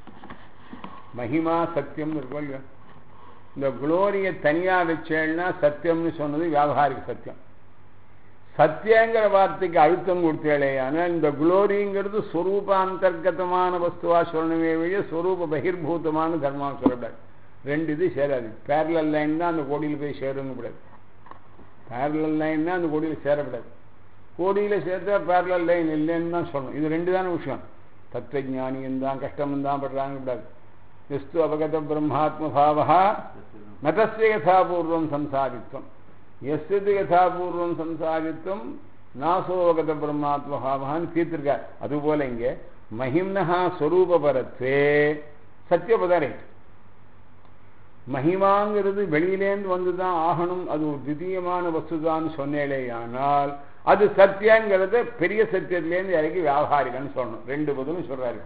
மகிமா சத்தியம்னு இருக்கும் இல்லையா இந்த குளோரியை தனியாக வச்சேன்னா சத்தியம்னு சொன்னது வியாபாரிக சத்தியம் சத்தியங்கிற வார்த்தைக்கு அழுத்தம் கொடுத்தேளே ஆனால் இந்த குளோரிங்கிறது ஸ்வரூப அந்தர்கதமான வஸ்துவா சொல்லணுமே வழிய ஸ்வரூப பகிர்பூதமான தர்மா சொல்லக்கூடாது ரெண்டு இது சேராது பேரலல் லைன் தான் அந்த கோடியில் போய் சேருங்க கூடாது பேரலல் லைன் தான் அந்த கோடியில் சேரக்கூடாது கோடியில் சேர்த்தா பேரலல் லைன் இல்லைன்னு தான் சொல்லணும் இது ரெண்டு தானே விஷயம் தத்துவஜானியும் தான் கஷ்டம் தான் படுறாங்க கூடாது எஸ்து அபகத பிரம்மாத்ம பாவா நதஸ்ய யதாபூர்வம் சம்சாரித்வம் எஸ்து யதாபூர்வம் சம்சாரித்வம் நாசோகத பிரம்மாத்ம பாவான்னு தீர்த்திருக்கார் அதுபோல இங்கே மகிம்னஹா ஸ்வரூபபரத்வே சத்தியபதரை மகிமாங்கிறது வெளியிலேருந்து வந்து தான் ஆகணும் அது ஒரு திடீயமான வஸ்துதான்னு சொன்னேலே ஆனால் அது சத்தியங்கிறத பெரிய சத்தியத்திலேருந்து இறக்கி வியாபாரிகன்னு சொல்லணும் ரெண்டு பதிலும் சொல்றாரு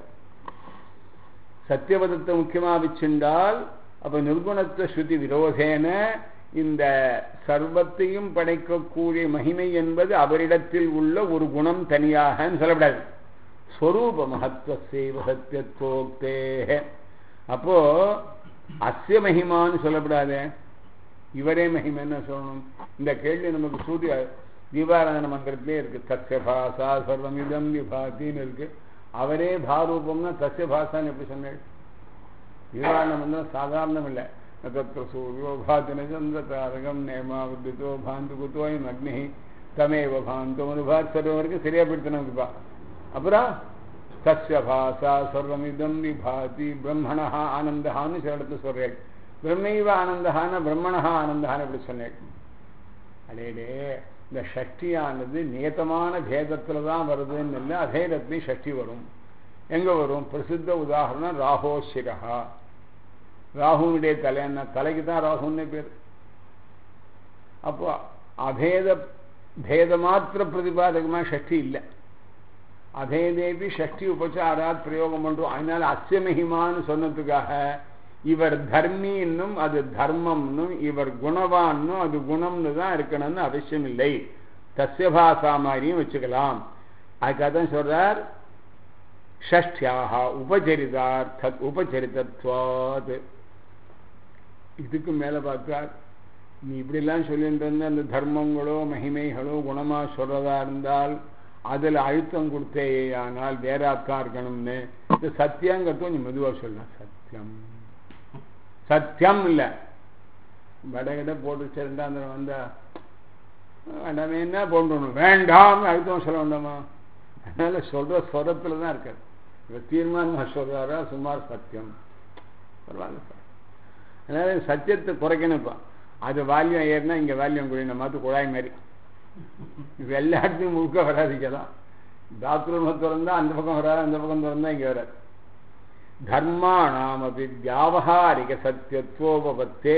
சத்தியபதத்தை முக்கியமாக வச்சிருந்தால் அப்ப நிர்குணத்துவ ஸ்ருதி விரோதேன இந்த சர்வத்தையும் படைக்கக்கூடிய மகிமை என்பது அவரிடத்தில் உள்ள ஒரு குணம் தனியாகன்னு சொல்லப்படாது ஸ்வரூப மகத்துவ சேவ சத்தியத்தோக்தே அப்போ அஸ்ய மகிமான்னு சொல்லப்படாதே இவரே மகிமைன்னு சொல்லணும் இந்த கேள்வி நமக்கு சூரிய தீபாராதன மந்திரத்திலே இருக்கு தஸ்ய பாசா சர்வம் இதம் விபாத்தின்னு இருக்கு அவரே பாரூபம்னா தஸ்ய பாசான்னு எப்படி சொன்னேன் தீபாராயண மந்திரம் சாதாரணம் இல்லை தத்திர சூரியோ பாத்தின சந்திர தாரகம் நேமா வித்தியோ பாந்து குத்தோயம் அக்னி தமேவ பாந்தம் அனுபாத் சர்வம் வரைக்கும் சரியா போயிடுத்து நமக்குப்பா அப்புறம் தஸ்ய பாசா சர்வமிதம் விபாதி பிரம்மணா ஆனந்தான்னு சில இடத்துல சொல்றேன் பிரம்மைவ ஆனந்தகான பிரம்மணா ஆனந்தான்னு எப்படி சொன்னேன் அடேடே இந்த ஷஷ்டியானது நியத்தமான பேதத்தில் தான் வருதுன்னு இல்லை அபேதத்துலேயும் ஷஷ்டி வரும் எங்கே வரும் பிரசித்த உதாரணம் ராகோஷிரா ராகுனுடைய தலைன்னா தலைக்கு தான் ராகுன்னு பேர் அப்போ அபேத பேத மாத்திர பிரதிபாதகமாக ஷஷ்டி இல்லை அபேதேபி ஷஷ்டி உபச்சாராத் பிரயோகம் பண்ணுறோம் அதனால அஸ்யமகிமான்னு சொன்னதுக்காக இவர் தர்மின்னும் அது தர்மம்னும் இவர் குணவான்னும் அது குணம்னு தான் இருக்கணும்னு அவசியம் இல்லை தஸ்யபாசா மாதிரியும் வச்சுக்கலாம் அதுக்காக தான் சொல்றார் ஷஷ்டியாக உபச்சரிதார்த்த உபச்சரிதத்வாத் இதுக்கு மேலே பார்த்தார் நீ இப்படிலாம் சொல்லிட்டு இருந்த அந்த தர்மங்களோ மகிமைகளோ குணமாக சொல்றதா இருந்தால் அதில் அழுத்தம் கொடுத்தேயானால் வேறாத்தான் இருக்கணும்னு இந்த சத்தியங்கிறது கொஞ்சம் மெதுவாக சொல்லலாம் சத்தியம் சத்தியம் இல்லை வடகிட போட்டு சேர்ந்தாந்திர வந்தா வேண்டாமே என்ன போண்டணும் வேண்டாம் அழுத்தம் சொல்ல வேண்டாமா அதனால சொல்ற ஸ்வரத்தில் தான் இருக்காது இவர் தீர்மானமாக சொல்றாரா சுமார் சத்தியம் பரவாயில்ல சார் அதனால சத்தியத்தை குறைக்கணும் இப்போ அது வால்யம் ஏறினா இங்கே வால்யம் குழின மாற்று குழாய் மாதிரி இது எல்லா இடத்துலையும் முழுக்க வராதிக்கலாம் பாத்ரூமை திறந்தா அந்த பக்கம் வராது அந்த பக்கம் திறந்தா இங்கே வராது தர்மாணாம் அப்படி வியாபகாரிக சத்தியத்துவோபத்தே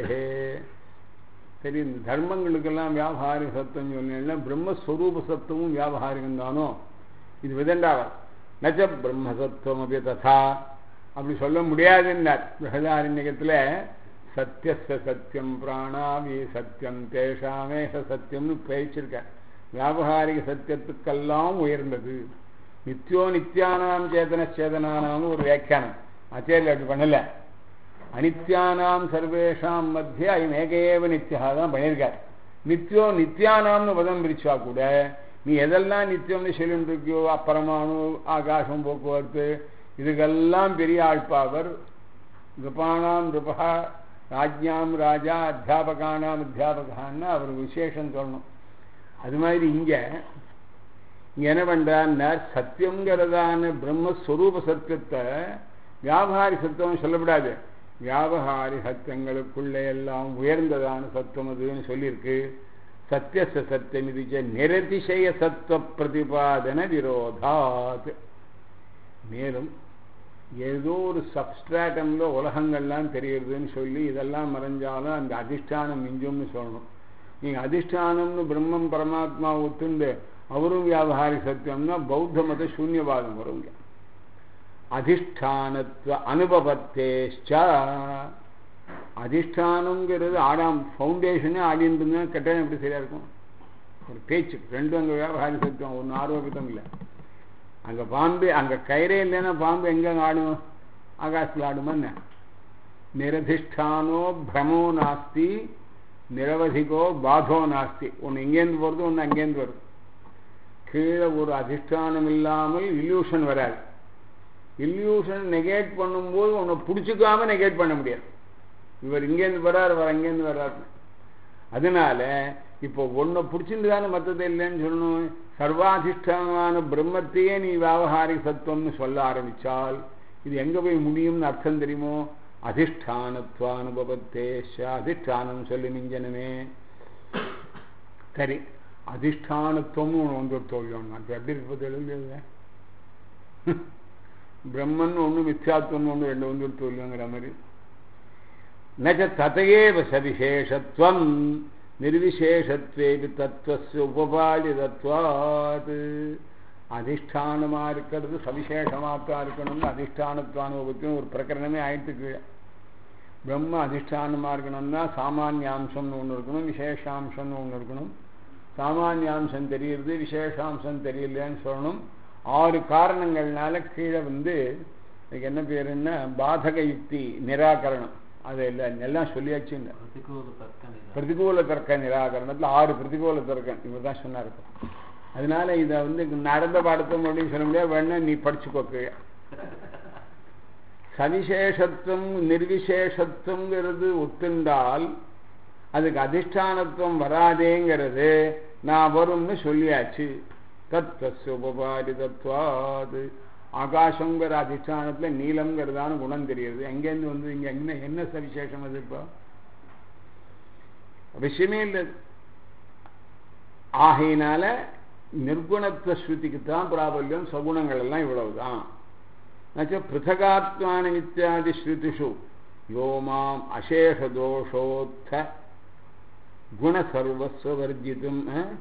சரி இந்த தர்மங்களுக்கெல்லாம் வியாபாரிக சத்தம் சொன்னீங்கன்னா பிரம்மஸ்வரூப சத்துவமும் வியாபாரிகம் தானோ இது விதண்டாவர் நச்ச பிரம்மசத்துவம் அப்படி ததா அப்படி சொல்ல முடியாதுன்னார் பிரகதாரண்யத்தில் சத்தியச சத்தியம் பிராணாவி சத்தியம் தேஷாமேஷ சத்தியம்னு பேச்சிருக்கார் வியாபகாரிக சத்தியத்துக்கெல்லாம் உயர்ந்தது நித்தியோ நித்தியானாம் சேதன சேதனானாம்னு ஒரு வியாக்கியானம் ஆச்சேரியில் அப்படி பண்ணல அனித்யானாம் சர்வேஷாம் மத்திய அயம் ஏகையேவ நித்தியா தான் பண்ணியிருக்கார் நித்தியோ நித்தியானாம்னு பதம் பிரிச்சா கூட நீ எதெல்லாம் நித்தியம்னு சொல்லிட்டு இருக்கியோ அப்பரமானு ஆகாசம் போக்குவரத்து இதுக்கெல்லாம் பெரிய ஆழ்பாவர் நிருபானாம் நிருபா ராஜ்யாம் ராஜா அத்தியாபகானாம் அத்தியாபகான்னு அவர் விசேஷம் சொல்லணும் அது மாதிரி இங்கே இங்கே என்ன பண்ணுறார் சத்தியங்கிறதான பிரம்மஸ்வரூப சத்தியத்தை வியாபாரி சத்துவம் சொல்லப்படாது வியாபகாரி சத்தியங்களுக்குள்ளே எல்லாம் உயர்ந்ததான சத்துவம் அதுன்னு சொல்லியிருக்கு சத்தியச சத்தியம் இது நிரதிசய சத்துவ பிரதிபாதன விரோதாத் மேலும் ஏதோ ஒரு சப்ஸ்ட்ராட்டம்ல உலகங்கள்லாம் தெரியுதுன்னு சொல்லி இதெல்லாம் மறைஞ்சாலும் அந்த அதிஷ்டானம் மிஞ்சும்னு சொல்லணும் நீங்கள் அதிஷ்டானம்னு பிரம்மம் பரமாத்மா ஒத்துண்டு அவரும் வியாபாரி சத்தியம்னா பௌத்த மத சூன்யவாதம் வருங்க அதிஷ்டானத்துவ அனுபவத்தேஷ்சா அதிஷ்டானங்கிறது ஆடாம் ஃபவுண்டேஷனே ஆடின்னு இருந்தால் கட்டாயம் எப்படி சரியா இருக்கும் ஒரு பேச்சு ரெண்டும் அங்கே வியாபாரி சத்தியம் ஒன்று ஆரோக்கியம் இல்லை அங்கே பாம்பு அங்கே கயிறே இல்லைன்னா பாம்பு எங்கே ஆடும் ஆகாசத்தில் ஆடுமா என்ன நிரதிஷ்டானோ பிரமோ நாஸ்தி நிரவதிகோ பாதோ நாஸ்தி ஒன்று இங்கேருந்து போகிறது ஒன்று அங்கேருந்து வருது கீழே ஒரு அதிஷ்டானம் இல்லாமல் இல்யூஷன் வராது இல்யூஷன் நெகேட் பண்ணும்போது உன்னை பிடிச்சிக்காம நெகேட் பண்ண முடியாது இவர் இங்கேருந்து வர்றாரு வர அங்கேருந்து வர்றாரு அதனால இப்போ ஒன்றை பிடிச்சிட்டு தானே மற்றது இல்லைன்னு சொல்லணும் சர்வாதிஷ்டானமான பிரம்மத்தையே நீ வியாபகாரிக சத்துவம்னு சொல்ல ஆரம்பிச்சால் இது எங்கே போய் முடியும்னு அர்த்தம் தெரியுமோ அதிஷ்டானத்வானுபவத்தேஷ அதிஷ்டானம் சொல்லி மிஞ்சனமே சரி அதிஷ்டானத்துவம்னு ஒன்று வந்து ஒரு தோல்வியம் அது எப்படி இருப்பது எழுதியது பிரம்மன் ஒன்று மித்யாத்வம் ஒன்று ரெண்டு வந்து ஒரு தோல்விங்கிற மாதிரி நச்ச ததையேவ சவிசேஷத்துவம் நிர்விசேஷத்வேபி தத்துவஸ் உபபாலிதத்வாத் அதிஷ்டானமாக இருக்கிறது சவிசேஷமாத்தான் இருக்கணும்னு அதிஷ்டானத்வானுபவத்தையும் ஒரு பிரகரணமே ஆயிட்டு கீழே பிரம்ம அதிஷ்டானமாக இருக்கணும்னா சாமானியாம்சம்னு ஒன்று இருக்கணும் விசேஷாம்சம்னு ஒன்று இருக்கணும் சாமானியாம்சம் தெரியுது விசேஷாம்சம் தெரியலைன்னு சொல்லணும் ஆறு காரணங்கள்னால கீழே வந்து இதுக்கு என்ன பேருன்னா பாதக யுக்தி நிராகரணம் அது இல்லை எல்லாம் சொல்லியாச்சுங்க பிரதிகூல தர்க்க நிராகரணத்தில் ஆறு பிரதிகூல தர்க்கம் இவர் தான் சொன்னார் அதனால இதை வந்து நடந்த பாடத்தை அப்படின்னு சொல்ல முடியாது வேணா நீ படிச்சுக்கோ கீழே சவிசேஷத்துவம் நிர்விசேஷத்துவங்கிறது ஒத்துண்டால் அதுக்கு அதிஷ்டானத்துவம் வராதேங்கிறது நான் வரும்னு சொல்லியாச்சு தத்வஸ் உபபாரி தத்வாது ஆகாசங்கிற அதிஷ்டானத்தில் நீளம்ங்கிறதான குணம் தெரியுது எங்கேருந்து வந்து இங்கே என்ன என்ன சவிசேஷம் அது இப்போ விஷயமே இல்லை ஆகையினால நிர்குணத்துவ ஸ்ருதிக்கு தான் பிராபல்யம் சகுணங்கள் எல்லாம் இவ்வளவுதான் நச்ச பிருத்தகாத்மான இத்தியாதி ஸ்ருதிஷு யோ மாம் அசேஷதோஷோத்த குணசர்வஸ்வர்ஜித்தும்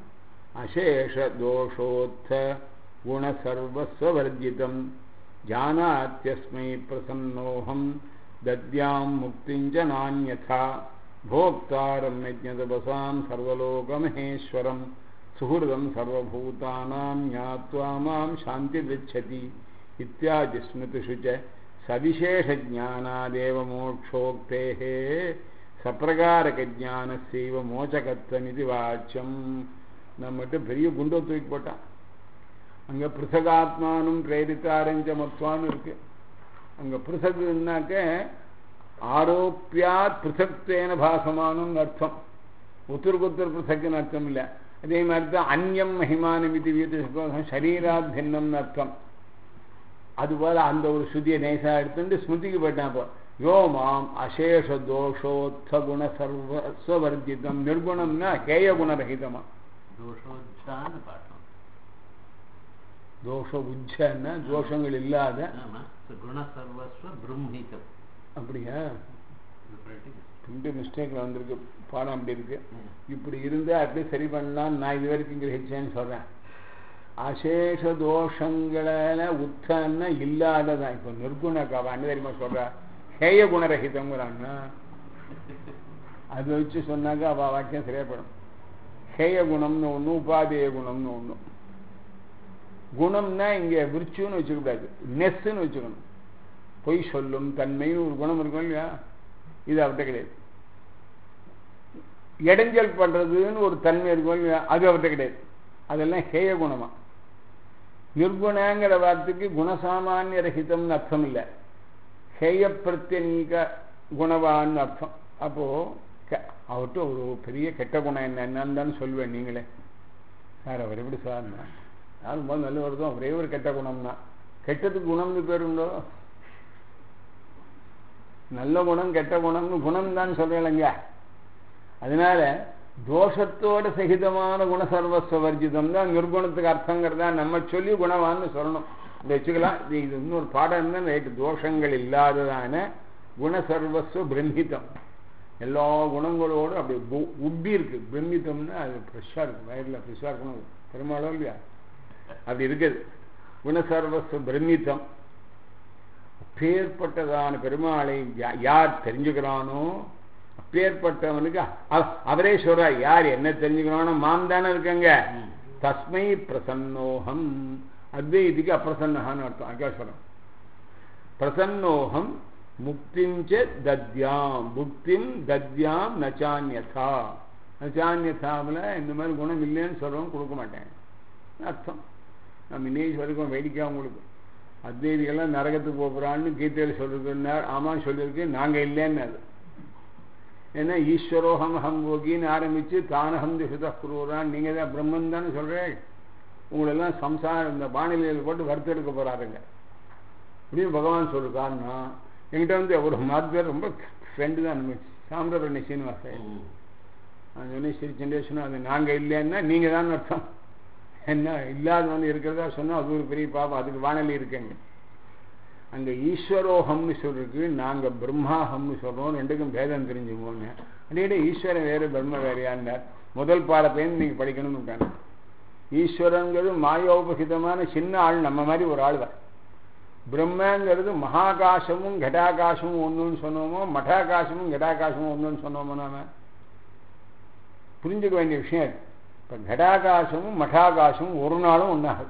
அசேஷதோஷோத்த குணசர்வஸ்வர்ஜிதம் ஜானாத்யஸ்மை பிரசன்னோகம் தத்யாம் முக்திஞ்ச நானியதா भोक्तारं यज्ञतपसां सर्वलोकमहेश्वरं सुहृदं सर्वभूतानां ज्ञात्वा मां शान्तिर्गच्छति इत्यादि स्मृतिषु च सविशेषज्ञानादेव मोक्षोक्तेः சப்பிரகாரகஜானசைவ மோச்சகத்தமிதி வாச்சம் நம்மகிட்ட பெரிய குண்டை தூக்கி போட்டான் அங்கே பிருசகாத்மானும் பிரேரித்தாரஞ்ச மத்வான்னு இருக்கு அங்கே பிருசகுன்னாக்க ஆரோப்பியாத் பிருத்தக்தேன பாசமானம் அர்த்தம் உத்தருக்குத்தர் பிருத்தக்குன்னு அர்த்தம் இல்லை அதே மாதிரி தான் அந்யம் மகிமானம் இது வீட்டு சரீராத் பின்னம்னு அர்த்தம் அதுபோல் அந்த ஒரு ஸ்ருதியை நைஸாக எடுத்துட்டு ஸ்மிருதிக்கு போயிட்டான் இப்போ யோ மாம் அசேஷ தோஷோத்த குண சர்வஸ்வர்ஜிதம் நிர்குணம்னா கேய குணரகிதமா தோஷோச்சான்னு பாட்டோம் தோஷ உச்சன்னா தோஷங்கள் இல்லாத ஆமா குண சர்வஸ்வ பிரம்மிதம் அப்படியா இது practice. ரெண்டு மிஸ்டேக்ல வந்திருக்கு பாடம் அப்படி இருக்கு ம். இப்படி இருந்தா அப்படி சரி பண்ணலாம் நான் இது வரைக்கும் கிரகிச்சேன்னு சொல்றேன் அசேஷ தோஷங்கள உத்தன்னா இல்லாததான் இப்போ நிர்குண கவான்னு தெரியுமா சொல்ற ஹேய குணரகிதங்கிறான்னா அது வச்சு சொன்னாக்க அவ வாக்கியம் சரியாப்படும் ஹேய குணம்னு ஒன்று உபாதேய குணம்னு ஒன்று குணம்னா இங்க விருச்சுன்னு வச்சுக்கூடாது நெஸ்ன்னு வச்சுக்கணும் பொய் சொல்லும் தன்மைன்னு ஒரு குணம் இருக்கும் இல்லையா இது அவர்கிட்ட கிடையாது இடைஞ்சல் பண்றதுன்னு ஒரு தன்மை இருக்கும் இல்லையா அது அவர்கிட்ட கிடையாது அதெல்லாம் ஹேய குணமா நிர்குணங்கிற வார்த்தைக்கு குணசாமானிய ரஹிதம்னு அர்த்தம் இல்லை ஹேய பிரத்யநீக குணவான்னு அர்த்தம் அப்போ க- அவர்கிட்ட ஒரு பெரிய கெட்ட குணம் என்ன என்னன்னு தான் சொல்லுவேன் நீங்களே சார் அவர் எப்படி சார் யாரும் போது நல்ல வருதோ ஒரே ஒரு கெட்ட குணம்னா கெட்டதுக்கு குணம்னு பேர் உண்டோ நல்ல குணம் கெட்ட குணம்னு குணம் தான் சொல்றேன்லங்க அதனால தோஷத்தோட சகிதமான குண சர்வஸ்வ வர்ஜிதம் தான் நிர்குணத்துக்கு அர்த்தங்கிறதா நம்ம சொல்லி குணவான்னு சொல்லணும் இதை வச்சுக்கலாம் இது இது இன்னொரு பாடம் இருந்தா ரைட்டு தோஷங்கள் இல்லாததான குண சர்வஸ்வ பிரம்மிதம் எல்லா குணங்களோடும் அப்படி உ- உப்பி இருக்கு பிரம்மிதம்னா அது ஃப்ரெஷ்ஷாக இருக்கு வயரில் ஃப்ரெஷ்ஷாக இருக்கணும் பெருமாளோ இல்லையா அப்படி இருக்குது குணசர்வஸ்வ பிரமித்தம் அப்பேற்பட்டதான பெருமாளை யா- யார் தெரிஞ்சுக்கிறானோ அப்பேற்பட்டவனுக்கு அவ- அவரே சொல்றார் யார் என்ன தெரிஞ்சுக்கிறானோ மாம் தானே இருக்கங்க ம். தஸ்மை பிரசன்னோகம் அத்வைதிக்கு அப்பிரசன்னகான்னு அர்த்தம் அகாஸ்வரம் பிரசன்னோகம் முக்திஞ்ச தத்யாம் புக்திம் தத்யாம் நச்சான்யதா நச்சான்யதாவில் இந்த மாதிரி குணம் இல்லைன்னு சொல்றவங்க கொடுக்க மாட்டேன் அர்த்தம் நம்ம இன்னைக்கு வரைக்கும் வேடிக்கையாக உங்களுக்கு அத்வைதிகள்லாம் நரகத்துக்கு போகிறான்னு கீதையில் சொல்லிருக்குன்னார் ஆமாம் சொல்லியிருக்கு நாங்கள் இல்லைன்னு அது ஏன்னா ஈஸ்வரோகம் ஹம் யோகின்னு ஆரம்பித்து தானகம் திசுத குருவரான் நீங்கள் தான் பிரம்மன் தானே சொல்கிறேன் உங்களெல்லாம் சம்சாரம் இந்த வானிலையில் போட்டு வறுத்தெடுக்க போகிறாருங்க அப்படின்னு பகவான் சொல்லிருக்காருன்னா என்கிட்ட வந்து ஒரு மாத்வேர் ரொம்ப ஃப்ரெண்டு தான் நம்ம சாம்பிரபரணி சீனிவாசன் ம். நான் சொன்னேன் சிரிச்சுட்டே சொன்னா அது நாங்கள் இல்லைன்னா நீங்கள் தான் அர்த்தம் என்ன இல்லாதவன் இருக்கிறதா சொன்னால் அது ஒரு பெரிய பாபம் அதுக்கு வானொலி இருக்குங்க அங்கே ஈஸ்வரோகம்னு சொல்லிருக்கு நாங்கள் பிரம்மாஹம்னு சொல்கிறோம் ரெண்டுக்கும் பேதம் தெரிஞ்சுக்கோங்க அடிக்கடி ஈஸ்வரன் வேறு பிரம்ம வேறையான்னார் முதல் பாடத்தையும் நீங்கள் படிக்கணும்னு இருக்காங்க ஈஸ்வரங்கிறது மாயோபகிதமான சின்ன ஆள் நம்ம மாதிரி ஒரு ஆள் தான் பிரம்மங்கிறது மகாகாசமும் கடாகாசமும் ஒன்றுன்னு சொன்னோமோ மடாகாசமும் கடாகாசமும் ஒன்றுன்னு சொன்னோமோ நாம புரிஞ்சுக்க வேண்டிய விஷயம் இது. இப்ப கடாகாசமும் மடாகாசமும் ஒரு நாளும் ஒன்றாகும்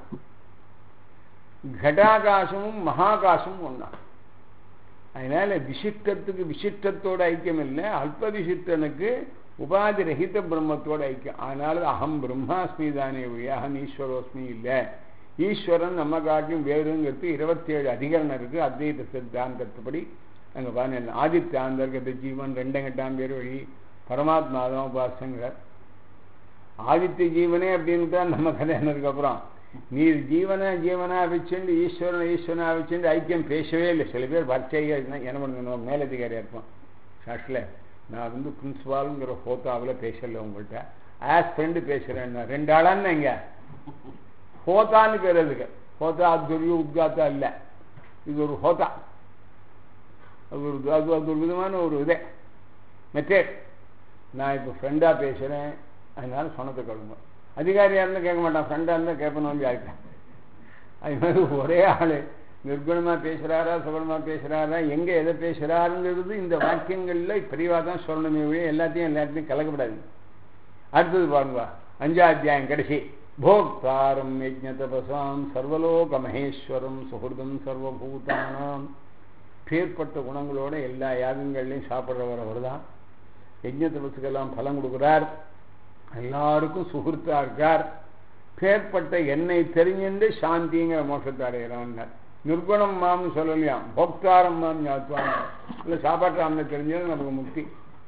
கடாகாசமும் மகாகாசமும் ஒன்றாகும் அதனால விசிஷ்டத்துக்கு விசிஷ்டத்தோட ஐக்கியம் இல்லை அல்ப விசிஷ்டனுக்கு உபாதி ரஹித பிரம்மத்தோட ஐக்கியம் அதனால அகம் பிரம்மாஸ்மி தானே ஒழிய அகம் ஈஸ்வரோஸ்மி இல்லை ஈஸ்வரன் நம்ம காட்டிலும் வேறுங்கிறது இருபத்தி ஏழு அதிகரணம் இருக்கு அத்வைத சித்தாந்தத்துப்படி அங்கே பாருங்க ஆதித்யாந்தர்கத ஜீவன் ரெண்டங்கட்டாம் பேர் வழி பரமாத்மா தான் உபாசங்கிறார் ஆதித்ய ஜீவனே அப்படின்னு தான் நம்ம கல்யாணத்துக்கு அப்புறம் நீ ஜீவனா ஜீவனா வச்சுண்டு ஈஸ்வரன் ஈஸ்வரனா வச்சுண்டு ஐக்கியம் பேசவே இல்லை சில பேர் வர்ச்சையா என்ன பண்ணுங்க மேலதிகாரியா இருப்பான் சாட்சில் நான் வந்து பிரின்சிபாலுங்கிற ஹோத்தாவில் பேசல உங்கள்கிட்ட ஆஸ் ஃப்ரெண்டு பேசுகிறேன் ரெண்டு ஆளான்னு இங்க ஹோத்தான்னு பேர் அதுக்கு ஹோத்தா அத்துரிய உத்காத்தா இல்லை இது ஒரு ஹோத்தா அது ஒரு அது அது ஒரு விதமான ஒரு இதே மெத்தேட் நான் இப்போ ஃப்ரெண்டாக பேசுகிறேன் அதனால சொன்னதை கழுங்க அதிகாரியாக இருந்தால் கேட்க மாட்டான் ஃப்ரெண்டாக இருந்தால் கேட்பணும் வந்து ஆகிட்டேன் அது மாதிரி ஒரே ஆள் நிர்குணமாக பேசுகிறாரா சுகுணமாக பேசுகிறாரா எங்கே எதை பேசுகிறாருங்கிறது இந்த வாக்கியங்களில் பெரியவா தான் சொல்லணுமே ஒழிய எல்லாத்தையும் எல்லாத்தையும் கலக்கப்படாது அடுத்தது பாருங்க அஞ்சாம் அத்தியாயம் கடைசி போக்தாரம் யஜ்ஞ தபசாம் சர்வலோக மகேஸ்வரம் சுகிருதம் சர்வபூதானாம் பேர்பட்ட குணங்களோட எல்லா யாகங்கள்லையும் சாப்பிட்றவர் அவர் தான் யஜ்ஞ தபசுக்கெல்லாம் பலம் கொடுக்குறார் எல்லாருக்கும் சுகிருத்தா இருக்கார் பேர்பட்ட என்னை தெரிஞ்சுண்டு சாந்திங்கிற மோட்சத்தை அடைகிறான்னார் நிர்குணம் மாம்னு சொல்லலையாம் போக்தாரம் மாம் ஞாத்துவாங்க இல்லை சாப்பாட்டு தெரிஞ்சது நமக்கு முக்தி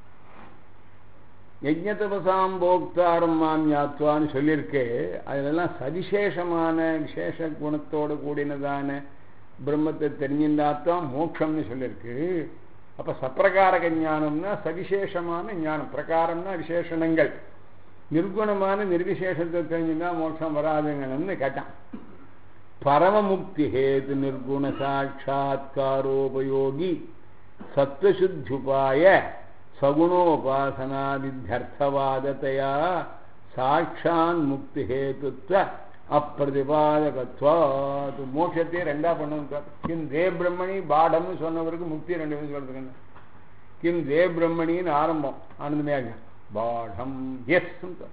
யஜ்ஞதபசாம் போக்தாரம் மாம் ஞாத்வான்னு சொல்லியிருக்கு அதிலெல்லாம் சவிசேஷமான விசேஷ குணத்தோடு கூடினதான பிரம்மத்தை தெரிஞ்சிருந்தாத்தான் மோட்சம்னு சொல்லியிருக்கு அப்ப சப்பிரகாரக ஞானம்னா சவிசேஷமான ஞானம் பிரகாரம்னா விசேஷணங்கள் நிர்குணமான நிர்விசேஷத்தை தெரிஞ்சுன்னா மோட்சம் வராதுங்கன்னு கேட்டான் பரமமுக்தி ஹேது நிர்குண சாட்சா்காரோபயோகி சத்வசுத்யுபாய சகுணோபாசனா வித்தியர்த்தவாதத்தையா சாட்சான் முக்தி ஹேத்துத்வ அப்பிரதிபாதகத்வாது மோட்சத்தை ரெண்டா பண்ணுங்க கிம் தே பிரம்மணி பாடம்னு சொன்னவருக்கு முக்தி ரெண்டு பேரும் சொல்றதுங்க கிம் தே பிரம்மணின்னு ஆரம்பம் ஆனந்தமே பாடம் எஸ்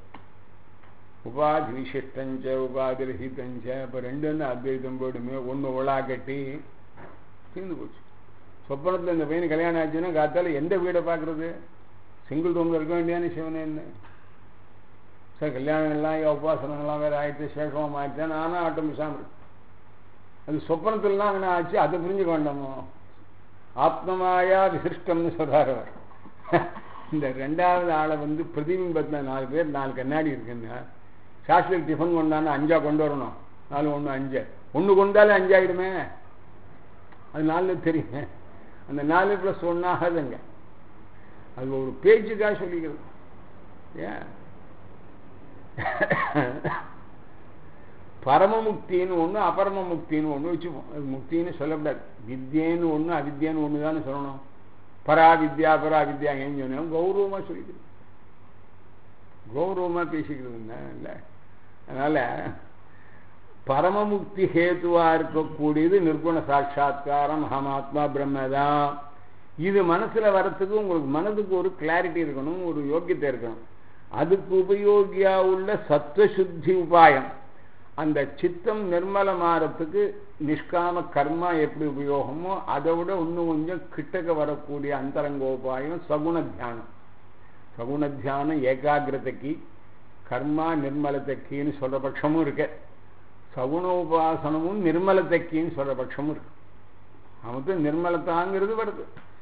உபாதி விசிஷ்டஞ்ச உபாதி ரஹிதஞ்ச இப்போ ரெண்டு வந்து அத்வைதம் போயிடுமே ஒன்று ஒழா கட்டி தீர்ந்து போச்சு சொப்பனத்தில் இந்த பையன் கல்யாணம் ஆச்சுன்னா காத்தால எந்த வீடை பார்க்கறது சிங்கிள் ரூமில் இருக்க வேண்டியானே சிவனே என்ன சார் கல்யாணங்கள்லாம் உபாசனங்கள்லாம் வேறு ஆயிடுச்சு சேஷமாக ஆயிடுச்சு நானும் ஆட்டம் பிசாமல் இருக்கு அது சொப்பனத்துலலாம் அங்கே ஆச்சு அதை புரிஞ்சுக்க வேண்டாமோ ஆத்மமாயா விசிஷ்டம்னு சொல்கிறார் அவர் இந்த ரெண்டாவது ஆளை வந்து பிரதிபிம்பத்தில் நாலு பேர் நாலு கண்ணாடி இருக்குங்க சாஸ்திரிக்கு டிஃபன் கொண்டாந்து அஞ்சா கொண்டு வரணும் நாலு ஒன்று அஞ்சு ஒன்று கொண்டாலே அஞ்சாயிடுமே அது நாலு தெரியுங்க அந்த நாலு ப்ளஸ் ஒன்றாகாதுங்க அது ஒரு பேச்சுக்காக சொல்லிக்கிறது ஏன் பரமமுக்தின்னு ஒன்று அபரம முக்தின்னு ஒன்று வச்சுப்போம் அது முக்தின்னு சொல்லக்கூடாது வித்யேன்னு ஒன்று அவித்யான்னு ஒன்று தானே சொல்லணும் பராவித்யா பராவித்யா ஏன்னு சொன்னோம் கௌரவமாக சொல்லிக்கிறது கௌரவமாக பேசிக்கிறதுங்க இல்லை அதனால் பரமமுக்தி ஹேத்துவாக இருக்கக்கூடியது நிர்குண சாட்சா்காரம் அகமாத்மா பிரம்மதான் இது மனசில் வரத்துக்கு உங்களுக்கு மனதுக்கு ஒரு கிளாரிட்டி இருக்கணும் ஒரு யோக்கியத்தை இருக்கணும் அதுக்கு உபயோகியா உள்ள சத்வசுத்தி உபாயம் அந்த சித்தம் நிர்மலமாறத்துக்கு நிஷ்காம கர்மா எப்படி உபயோகமோ அதை விட இன்னும் கொஞ்சம் கிட்டக்க வரக்கூடிய அந்தரங்கோபாயம் சகுண தியானம் சகுண தியானம் ஏகாகிரதைக்கு கர்மா நிர்மலத்தைக்கின்னு சொல்ற பட்சமும் இருக்கு சகுணோபாசனமும் நிர்மலத்தைக்கின்னு சொல்ற பட்சமும் இருக்கு அவனுக்கு நிர்மலத்தாங்கிறது வருது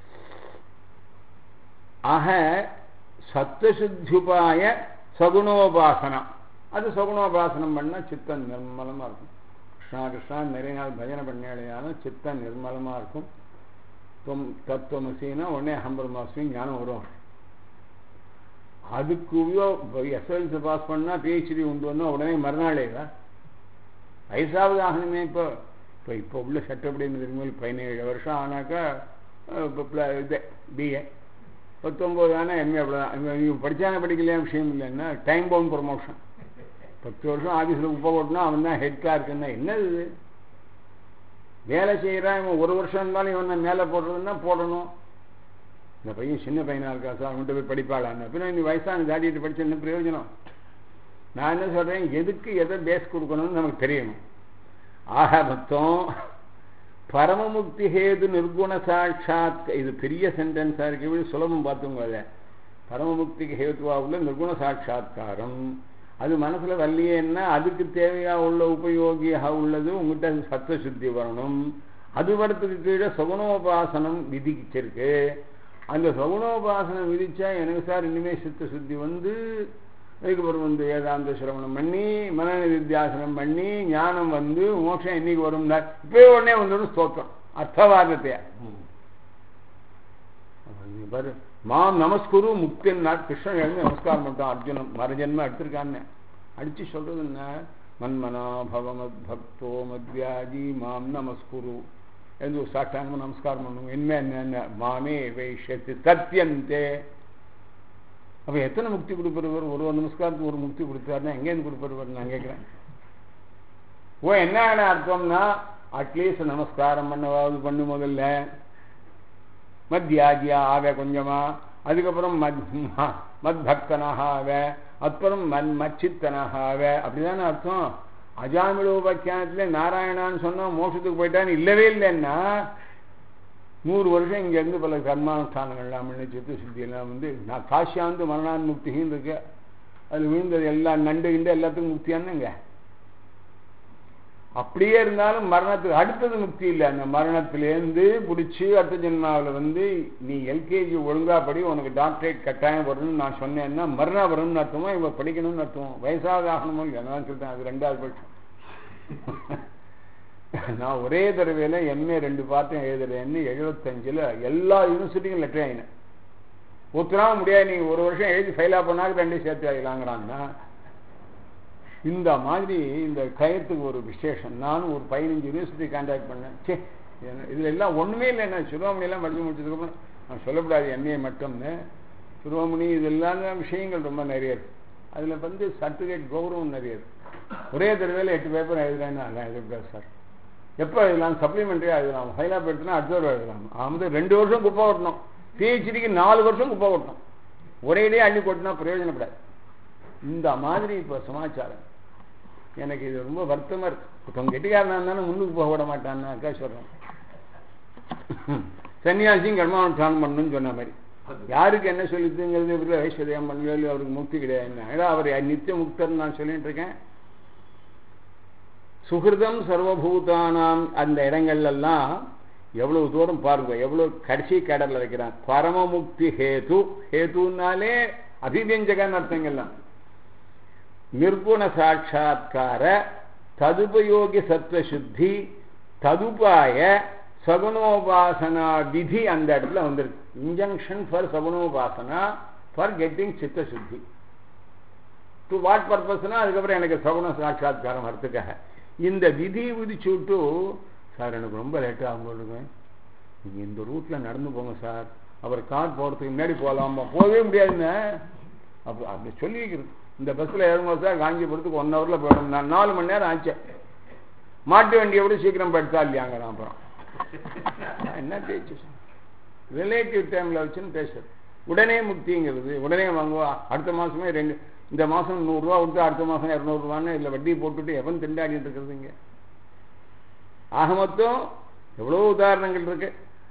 ஆக சத்துசுத்தியுபாய சகுணோபாசனம் அது சகுணோபாசனம் பண்ணால் சித்தம் நிர்மலமாக இருக்கும் கிருஷ்ணா கிருஷ்ணா நிறைய நாள் பஜனை பண்ணாலும் சித்தம் நிர்மலமாக இருக்கும் தொம் தத்துவமசின்னா உடனே ஹம்பரமாசி ஞானம் வரும் அதுக்கு உபயோக எஸ்எல்சி பாஸ் பண்ணால் பிஹெச்டி உண்டு வந்தால் உடனே மறுநாளேவா வயசாவது ஆகணுமே இப்போ இப்போ இப்போ உள்ள சட்டப்படி தெரியுமா பதினேழு வருஷம் ஆனாக்கா இப்போ இது பிஏ பத்தொம்போது ஆனால் எம்ஏ அப்படிதான் நீங்கள் படித்தானே படிக்கலையா விஷயம் இல்லைன்னா டைம் பவுண்ட் ப்ரொமோஷன் பத்து வருஷம் ஆஃபீஸில் உப்பை போட்டுனா அவன் தான் ஹெட் கிளார்க்குன்னா என்னது இது வேலை செய்கிறான் இவன் ஒரு வருஷம் இருந்தாலும் இவன் மேலே போடுறதுன்னா போடணும் இந்த பையன் சின்ன பையனாக இருக்கா சார் அவன்கிட்ட போய் படிப்பாளான்னு பின்ன நீ வயசான தாடிட்டு படிச்ச என்ன பிரயோஜனம் நான் என்ன சொல்கிறேன் எதுக்கு எதை பேஸ் கொடுக்கணும்னு நமக்கு தெரியணும் ஆக மொத்தம் பரமமுக்தி ஹேது நிர்குண சாட்சாத் இது பெரிய சென்டென்ஸாக இருக்கு சுலபம் பார்த்துங்க அதை பரமமுக்திக்கு ஹேத்துவா உள்ள நிர்குண சாட்சா்காரம் அது மனசில் வரலையேன்னா அதுக்கு தேவையாக உள்ள உபயோகியாக உள்ளது உங்கள்கிட்ட சத்த சுத்தி வரணும் அது வரத்துக்கு கீழே சகுணோபாசனம் விதிச்சிருக்கு அந்த சகுணோபாசனம் விதிச்சா எனக்கு சார் இனிமேல் சித்த சுத்தி வந்து அதுக்கப்புறம் வந்து வேதாந்த சிரவணம் பண்ணி மன நிதித்தியாசனம் பண்ணி ஞானம் வந்து மோட்சம் என்னைக்கு வரும்னா இப்பயே உடனே வந்துடும் ஸ்தோத்திரம் அர்த்தவாதத்தையா பாரு மாம் நமஸ்குரு முக்தின்னா கிருஷ்ணன் எழுந்து நமஸ்காரம் பண்ணிட்டான் அர்ஜுனன் மரஜன்ம எடுத்திருக்கான்னு அடிச்சு சொல்றது என்ன மன்மனா பவமத் பக்தோ மத்யாஜி மாம் நமஸ்குரு எழுந்து சாட்டாங்க நமஸ்காரம் பண்ணுவோம் என்ன என்ன மாமே வைஷத்து சத்தியந்தே அப்போ எத்தனை முக்தி கொடுப்பவர் ஒரு ஒரு நமஸ்காரத்துக்கு ஒரு முக்தி கொடுத்தாருன்னா எங்கேருந்து கொடுப்பவர் நான் கேட்குறேன் ஓ என்ன அர்த்தம்னா அட்லீஸ்ட் நமஸ்காரம் பண்ணவாவது பண்ணு முதல்ல மத்தியாகியா ஆவே கொஞ்சமா அதுக்கப்புறம் மத் மத் பக்தனாக ஆவே அப்புறம் மன் மச்சித்தனாக ஆவே அப்படிதானே அர்த்தம் அஜாமிலோபாக்கியானத்தில் நாராயணான்னு சொன்னால் மோட்சத்துக்கு போயிட்டான்னு இல்லவே இல்லைன்னா நூறு வருஷம் இங்கேருந்து பல கர்மானுஷ்டானங்கள்லாம் பண்ணி சித்து சித்தியெல்லாம் வந்து நான் காசியாந்து மரணான் முக்தின்னு இருக்கு அதில் விழுந்தது எல்லாம் நண்டு கிண்டு எல்லாத்துக்கும் முக்தியானுங்க அப்படியே இருந்தாலும் மரணத்துக்கு அடுத்தது முக்தி இல்லை அந்த மரணத்திலேருந்து பிடிச்சி அடுத்த ஜென்மாவில் வந்து நீ எல்கேஜி ஒழுங்கா படி உனக்கு டாக்டரேட் கட்டாயம் வரும்னு நான் சொன்னேன்னா மரணம் வரும்னு அர்த்தமோ இவன் படிக்கணும்னு அர்த்தம் வயசாக ஆகணுமோ இல்லை நான் சொல்லிட்டேன் அது ரெண்டாவது பட்சம் நான் ஒரே தடவையில் எம்ஏ ரெண்டு பாட்டும் எழுதுறேன்னு எழுபத்தஞ்சில் எல்லா யூனிவர்சிட்டிக்கும் லெட்டர் ஆகினேன் ஒத்துறாம முடியாது நீங்கள் ஒரு வருஷம் எழுதி ஃபைலாக பண்ணாக்க ரெண்டையும் சேர்த்து ஆகலாங்கிறாங்கன்னா இந்த மாதிரி இந்த கயத்துக்கு ஒரு விசேஷம் நானும் ஒரு பதினஞ்சு யூனிவர்சிட்டி கான்டாக்ட் பண்ணேன் சே இதில் எல்லாம் ஒன்றுமே இல்லை நான் சிறுவாமணியெல்லாம் படித்து முடிச்சதுக்கப்புறம் நான் சொல்லக்கூடாது எம்ஏ மட்டும்னு சிறுவாமணி இதெல்லாம் விஷயங்கள் ரொம்ப நிறைய இருக்கு அதில் வந்து சர்டிஃபிகேட் கௌரவம் நிறைய இருக்கு ஒரே தடவையில் எட்டு பேப்பர் எழுதுறேன்னா நான் எழுதக்கூடாது சார் எப்போ எழுதலாம் சப்ளிமெண்ட்ரியாக எழுதலாம் ஃபைலாக எடுத்துனா அடுத்த தடவை எழுதலாம் வந்து ரெண்டு வருஷம் குப்பை ஓட்டணும் பிஹெச்டிக்கு நாலு வருஷம் குப்பை ஓட்டணும் ஒரேடியே அள்ளி கொட்டினா பிரயோஜனப்படாது இந்த மாதிரி இப்போ சமாச்சாரம் எனக்கு இது ரொம்ப வருத்தமாக இருக்கு இப்போ கெட்டிக்காரனா இருந்தாலும் முன்னுக்கு போக விட மாட்டான்னு அக்கா சொல்கிறேன் சன்னியாசியும் கர்மானுஷ்டானம் பண்ணணும்னு சொன்ன மாதிரி யாருக்கு என்ன சொல்லிட்டுங்கிறது இவரில் ஐஸ்வர்யம் பண்ணல அவருக்கு முக்தி கிடையாது ஏன்னா அவர் நித்திய முக்தர்னு நான் சொல்லிட்டு இருக்கேன் சுகிருதம் சர்வபூதானாம் அந்த இடங்கள்லாம் எவ்வளவு தூரம் பாருங்க எவ்வளவு கடைசி கடல்ல வைக்கிறான் பரமமுக்தி ஹேது ஹேதுனாலே அபிவியஞ்சகன்னு அர்த்தங்கள்லாம் நிர்குண சாட்சா்கார ததுபயோகி சத்வசுத்தி ததுபாய சகுணோபாசனா விதி அந்த இடத்துல வந்திருக்கு இன்ஜங்ஷன் ஃபார் சகுணோபாசனா ஃபார் கெட்டிங் சித்த சுத்தி டு வாட் பர்பஸ்னா அதுக்கப்புறம் எனக்கு சகுண சாட்சா்காரம் வரத்துக்காக இந்த விதி விதிச்சு விட்டு சார் எனக்கு ரொம்ப லேட்டாக ஆகும் போடுங்க நீங்கள் இந்த ரூட்டில் நடந்து போங்க சார் அவர் கார் போகிறதுக்கு முன்னாடி போகலாமா போகவே முடியாதுங்க அப்படி அப்படி சொல்லி வைக்கிறது இந்த பஸ்ஸில் ஏறும்போது சார் காஞ்சிபுரத்துக்கு ஒன் ஹவரில் போயிடும் நான் நாலு மணி நேரம் ஆச்சேன் மாட்டு வண்டியை விட சீக்கிரம் படுத்தா இல்லையாங்க நான் அப்புறம் என்ன பேச்சு ரிலேட்டிவ் டைமில் வச்சுன்னு பேசுறது உடனே முக்திங்கிறது உடனே வாங்குவா அடுத்த மாதமே ரெண்டு இந்த மாதம் நூறுரூவா கொடுத்து அடுத்த மாதம் இரநூறுவான்னு இல்லை வட்டி போட்டுட்டு எவன் திண்டாடிட்டு இருக்கிறதுங்க ஆக மொத்தம் எவ்வளோ உதாரணங்கள் இருக்கு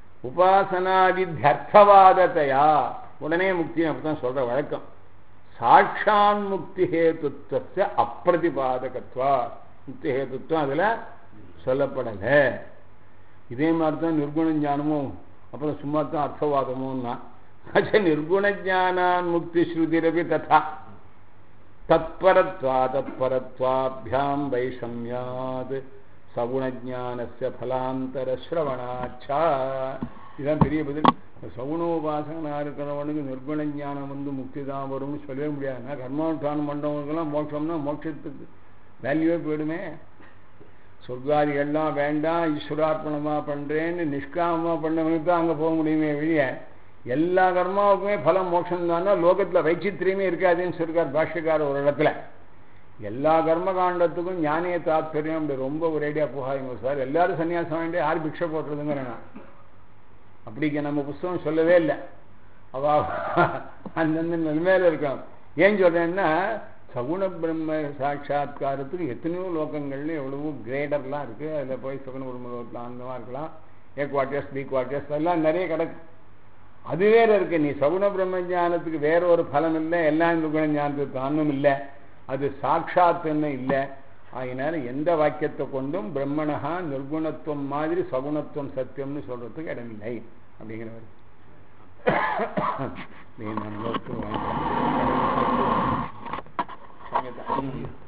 உபாசனாதித்யர்த்தவாதத்தையா உடனே முக்தி அப்படித்தான் சொல்ற வழக்கம் சாட்சான் முக்தி ஹேத்துவ அப்பிரதிபாதகத்வா முக்தி ஹேத்துவம் அதில் சொல்லப்படலை இதே மாதிரி தான் நிர்குண ஞானமும் அப்புறம் சும்மா தான் அர்த்தவாதமும்னா நிர்குண ஜானான் முக்தி ஸ்ருதிரபி ததா தத்பரத்வா தத்பரத்வாபியாம் வைஷமியாத் சகுணஜானஸ்ய பலாந்தர ஸ்ரவணாச்சா இதுதான் பெரிய பதில் சகுணோபாசகனா இருக்கிறவனுக்கு நிர்குண ஞானம் வந்து முக்தி தான் வரும்னு சொல்லவே முடியாதுன்னா கர்மானுஷ்டானம் பண்ணுறவங்களுக்கெல்லாம் மோட்சம்னா மோட்சத்துக்கு வேல்யூவே போயிடுமே சொர்க்காதிகள்லாம் வேண்டாம் ஈஸ்வரார்ப்பணமாக பண்ணுறேன்னு நிஷ்காமமாக பண்ணவனுக்கு தான் அங்கே போக முடியுமே வெளியே எல்லா கர்மாவுக்குமே பலம் மோட்சம் தானா லோகத்தில் வைச்சித்திரியமே இருக்காதுன்னு சொல்லிருக்கார் பாஷ்யக்கார ஒரு இடத்துல எல்லா கர்ம காண்டத்துக்கும் ஞானிய தாத்பரியம் அப்படி ரொம்ப ஒரேடியாக போகாதீங்க சார் எல்லாரும் சன்னியாசம் வேண்டிய யார் பிக்ஷை போட்டுறதுங்கிறேன் நான் அப்படிங்க நம்ம புஸ்தகம் சொல்லவே இல்லை அவ அந்தந்த நிலைமையில இருக்கான் ஏன் சொல்றேன்னா சகுண பிரம்ம சாட்சா்காரத்துக்கு எத்தனையோ லோகங்கள்ல எவ்வளவோ கிரேடர்லாம் இருக்கு அதில் போய் சகுண பிரம்ம லோகத்தில் அந்த மாதிரி இருக்கலாம் ஏ குவார்டர்ஸ் பி குவார்டர்ஸ் எல்லாம் நிறைய கிடக்கு அது வேற இருக்கு நீ சகுண பிரம்ம ஞானத்துக்கு வேற ஒரு பலன் இல்லை எல்லாம் நிர்குண ஞானத்துக்கு தானும் இல்லை அது சாட்சாத்துன்னு இல்லை அதனால எந்த வாக்கியத்தை கொண்டும் பிரம்மணஹா நிர்குணத்துவம் மாதிரி சகுணத்துவம் சத்தியம்னு சொல்றதுக்கு இடமில்லை அப்படிங்கிறவர் நீ நம்ம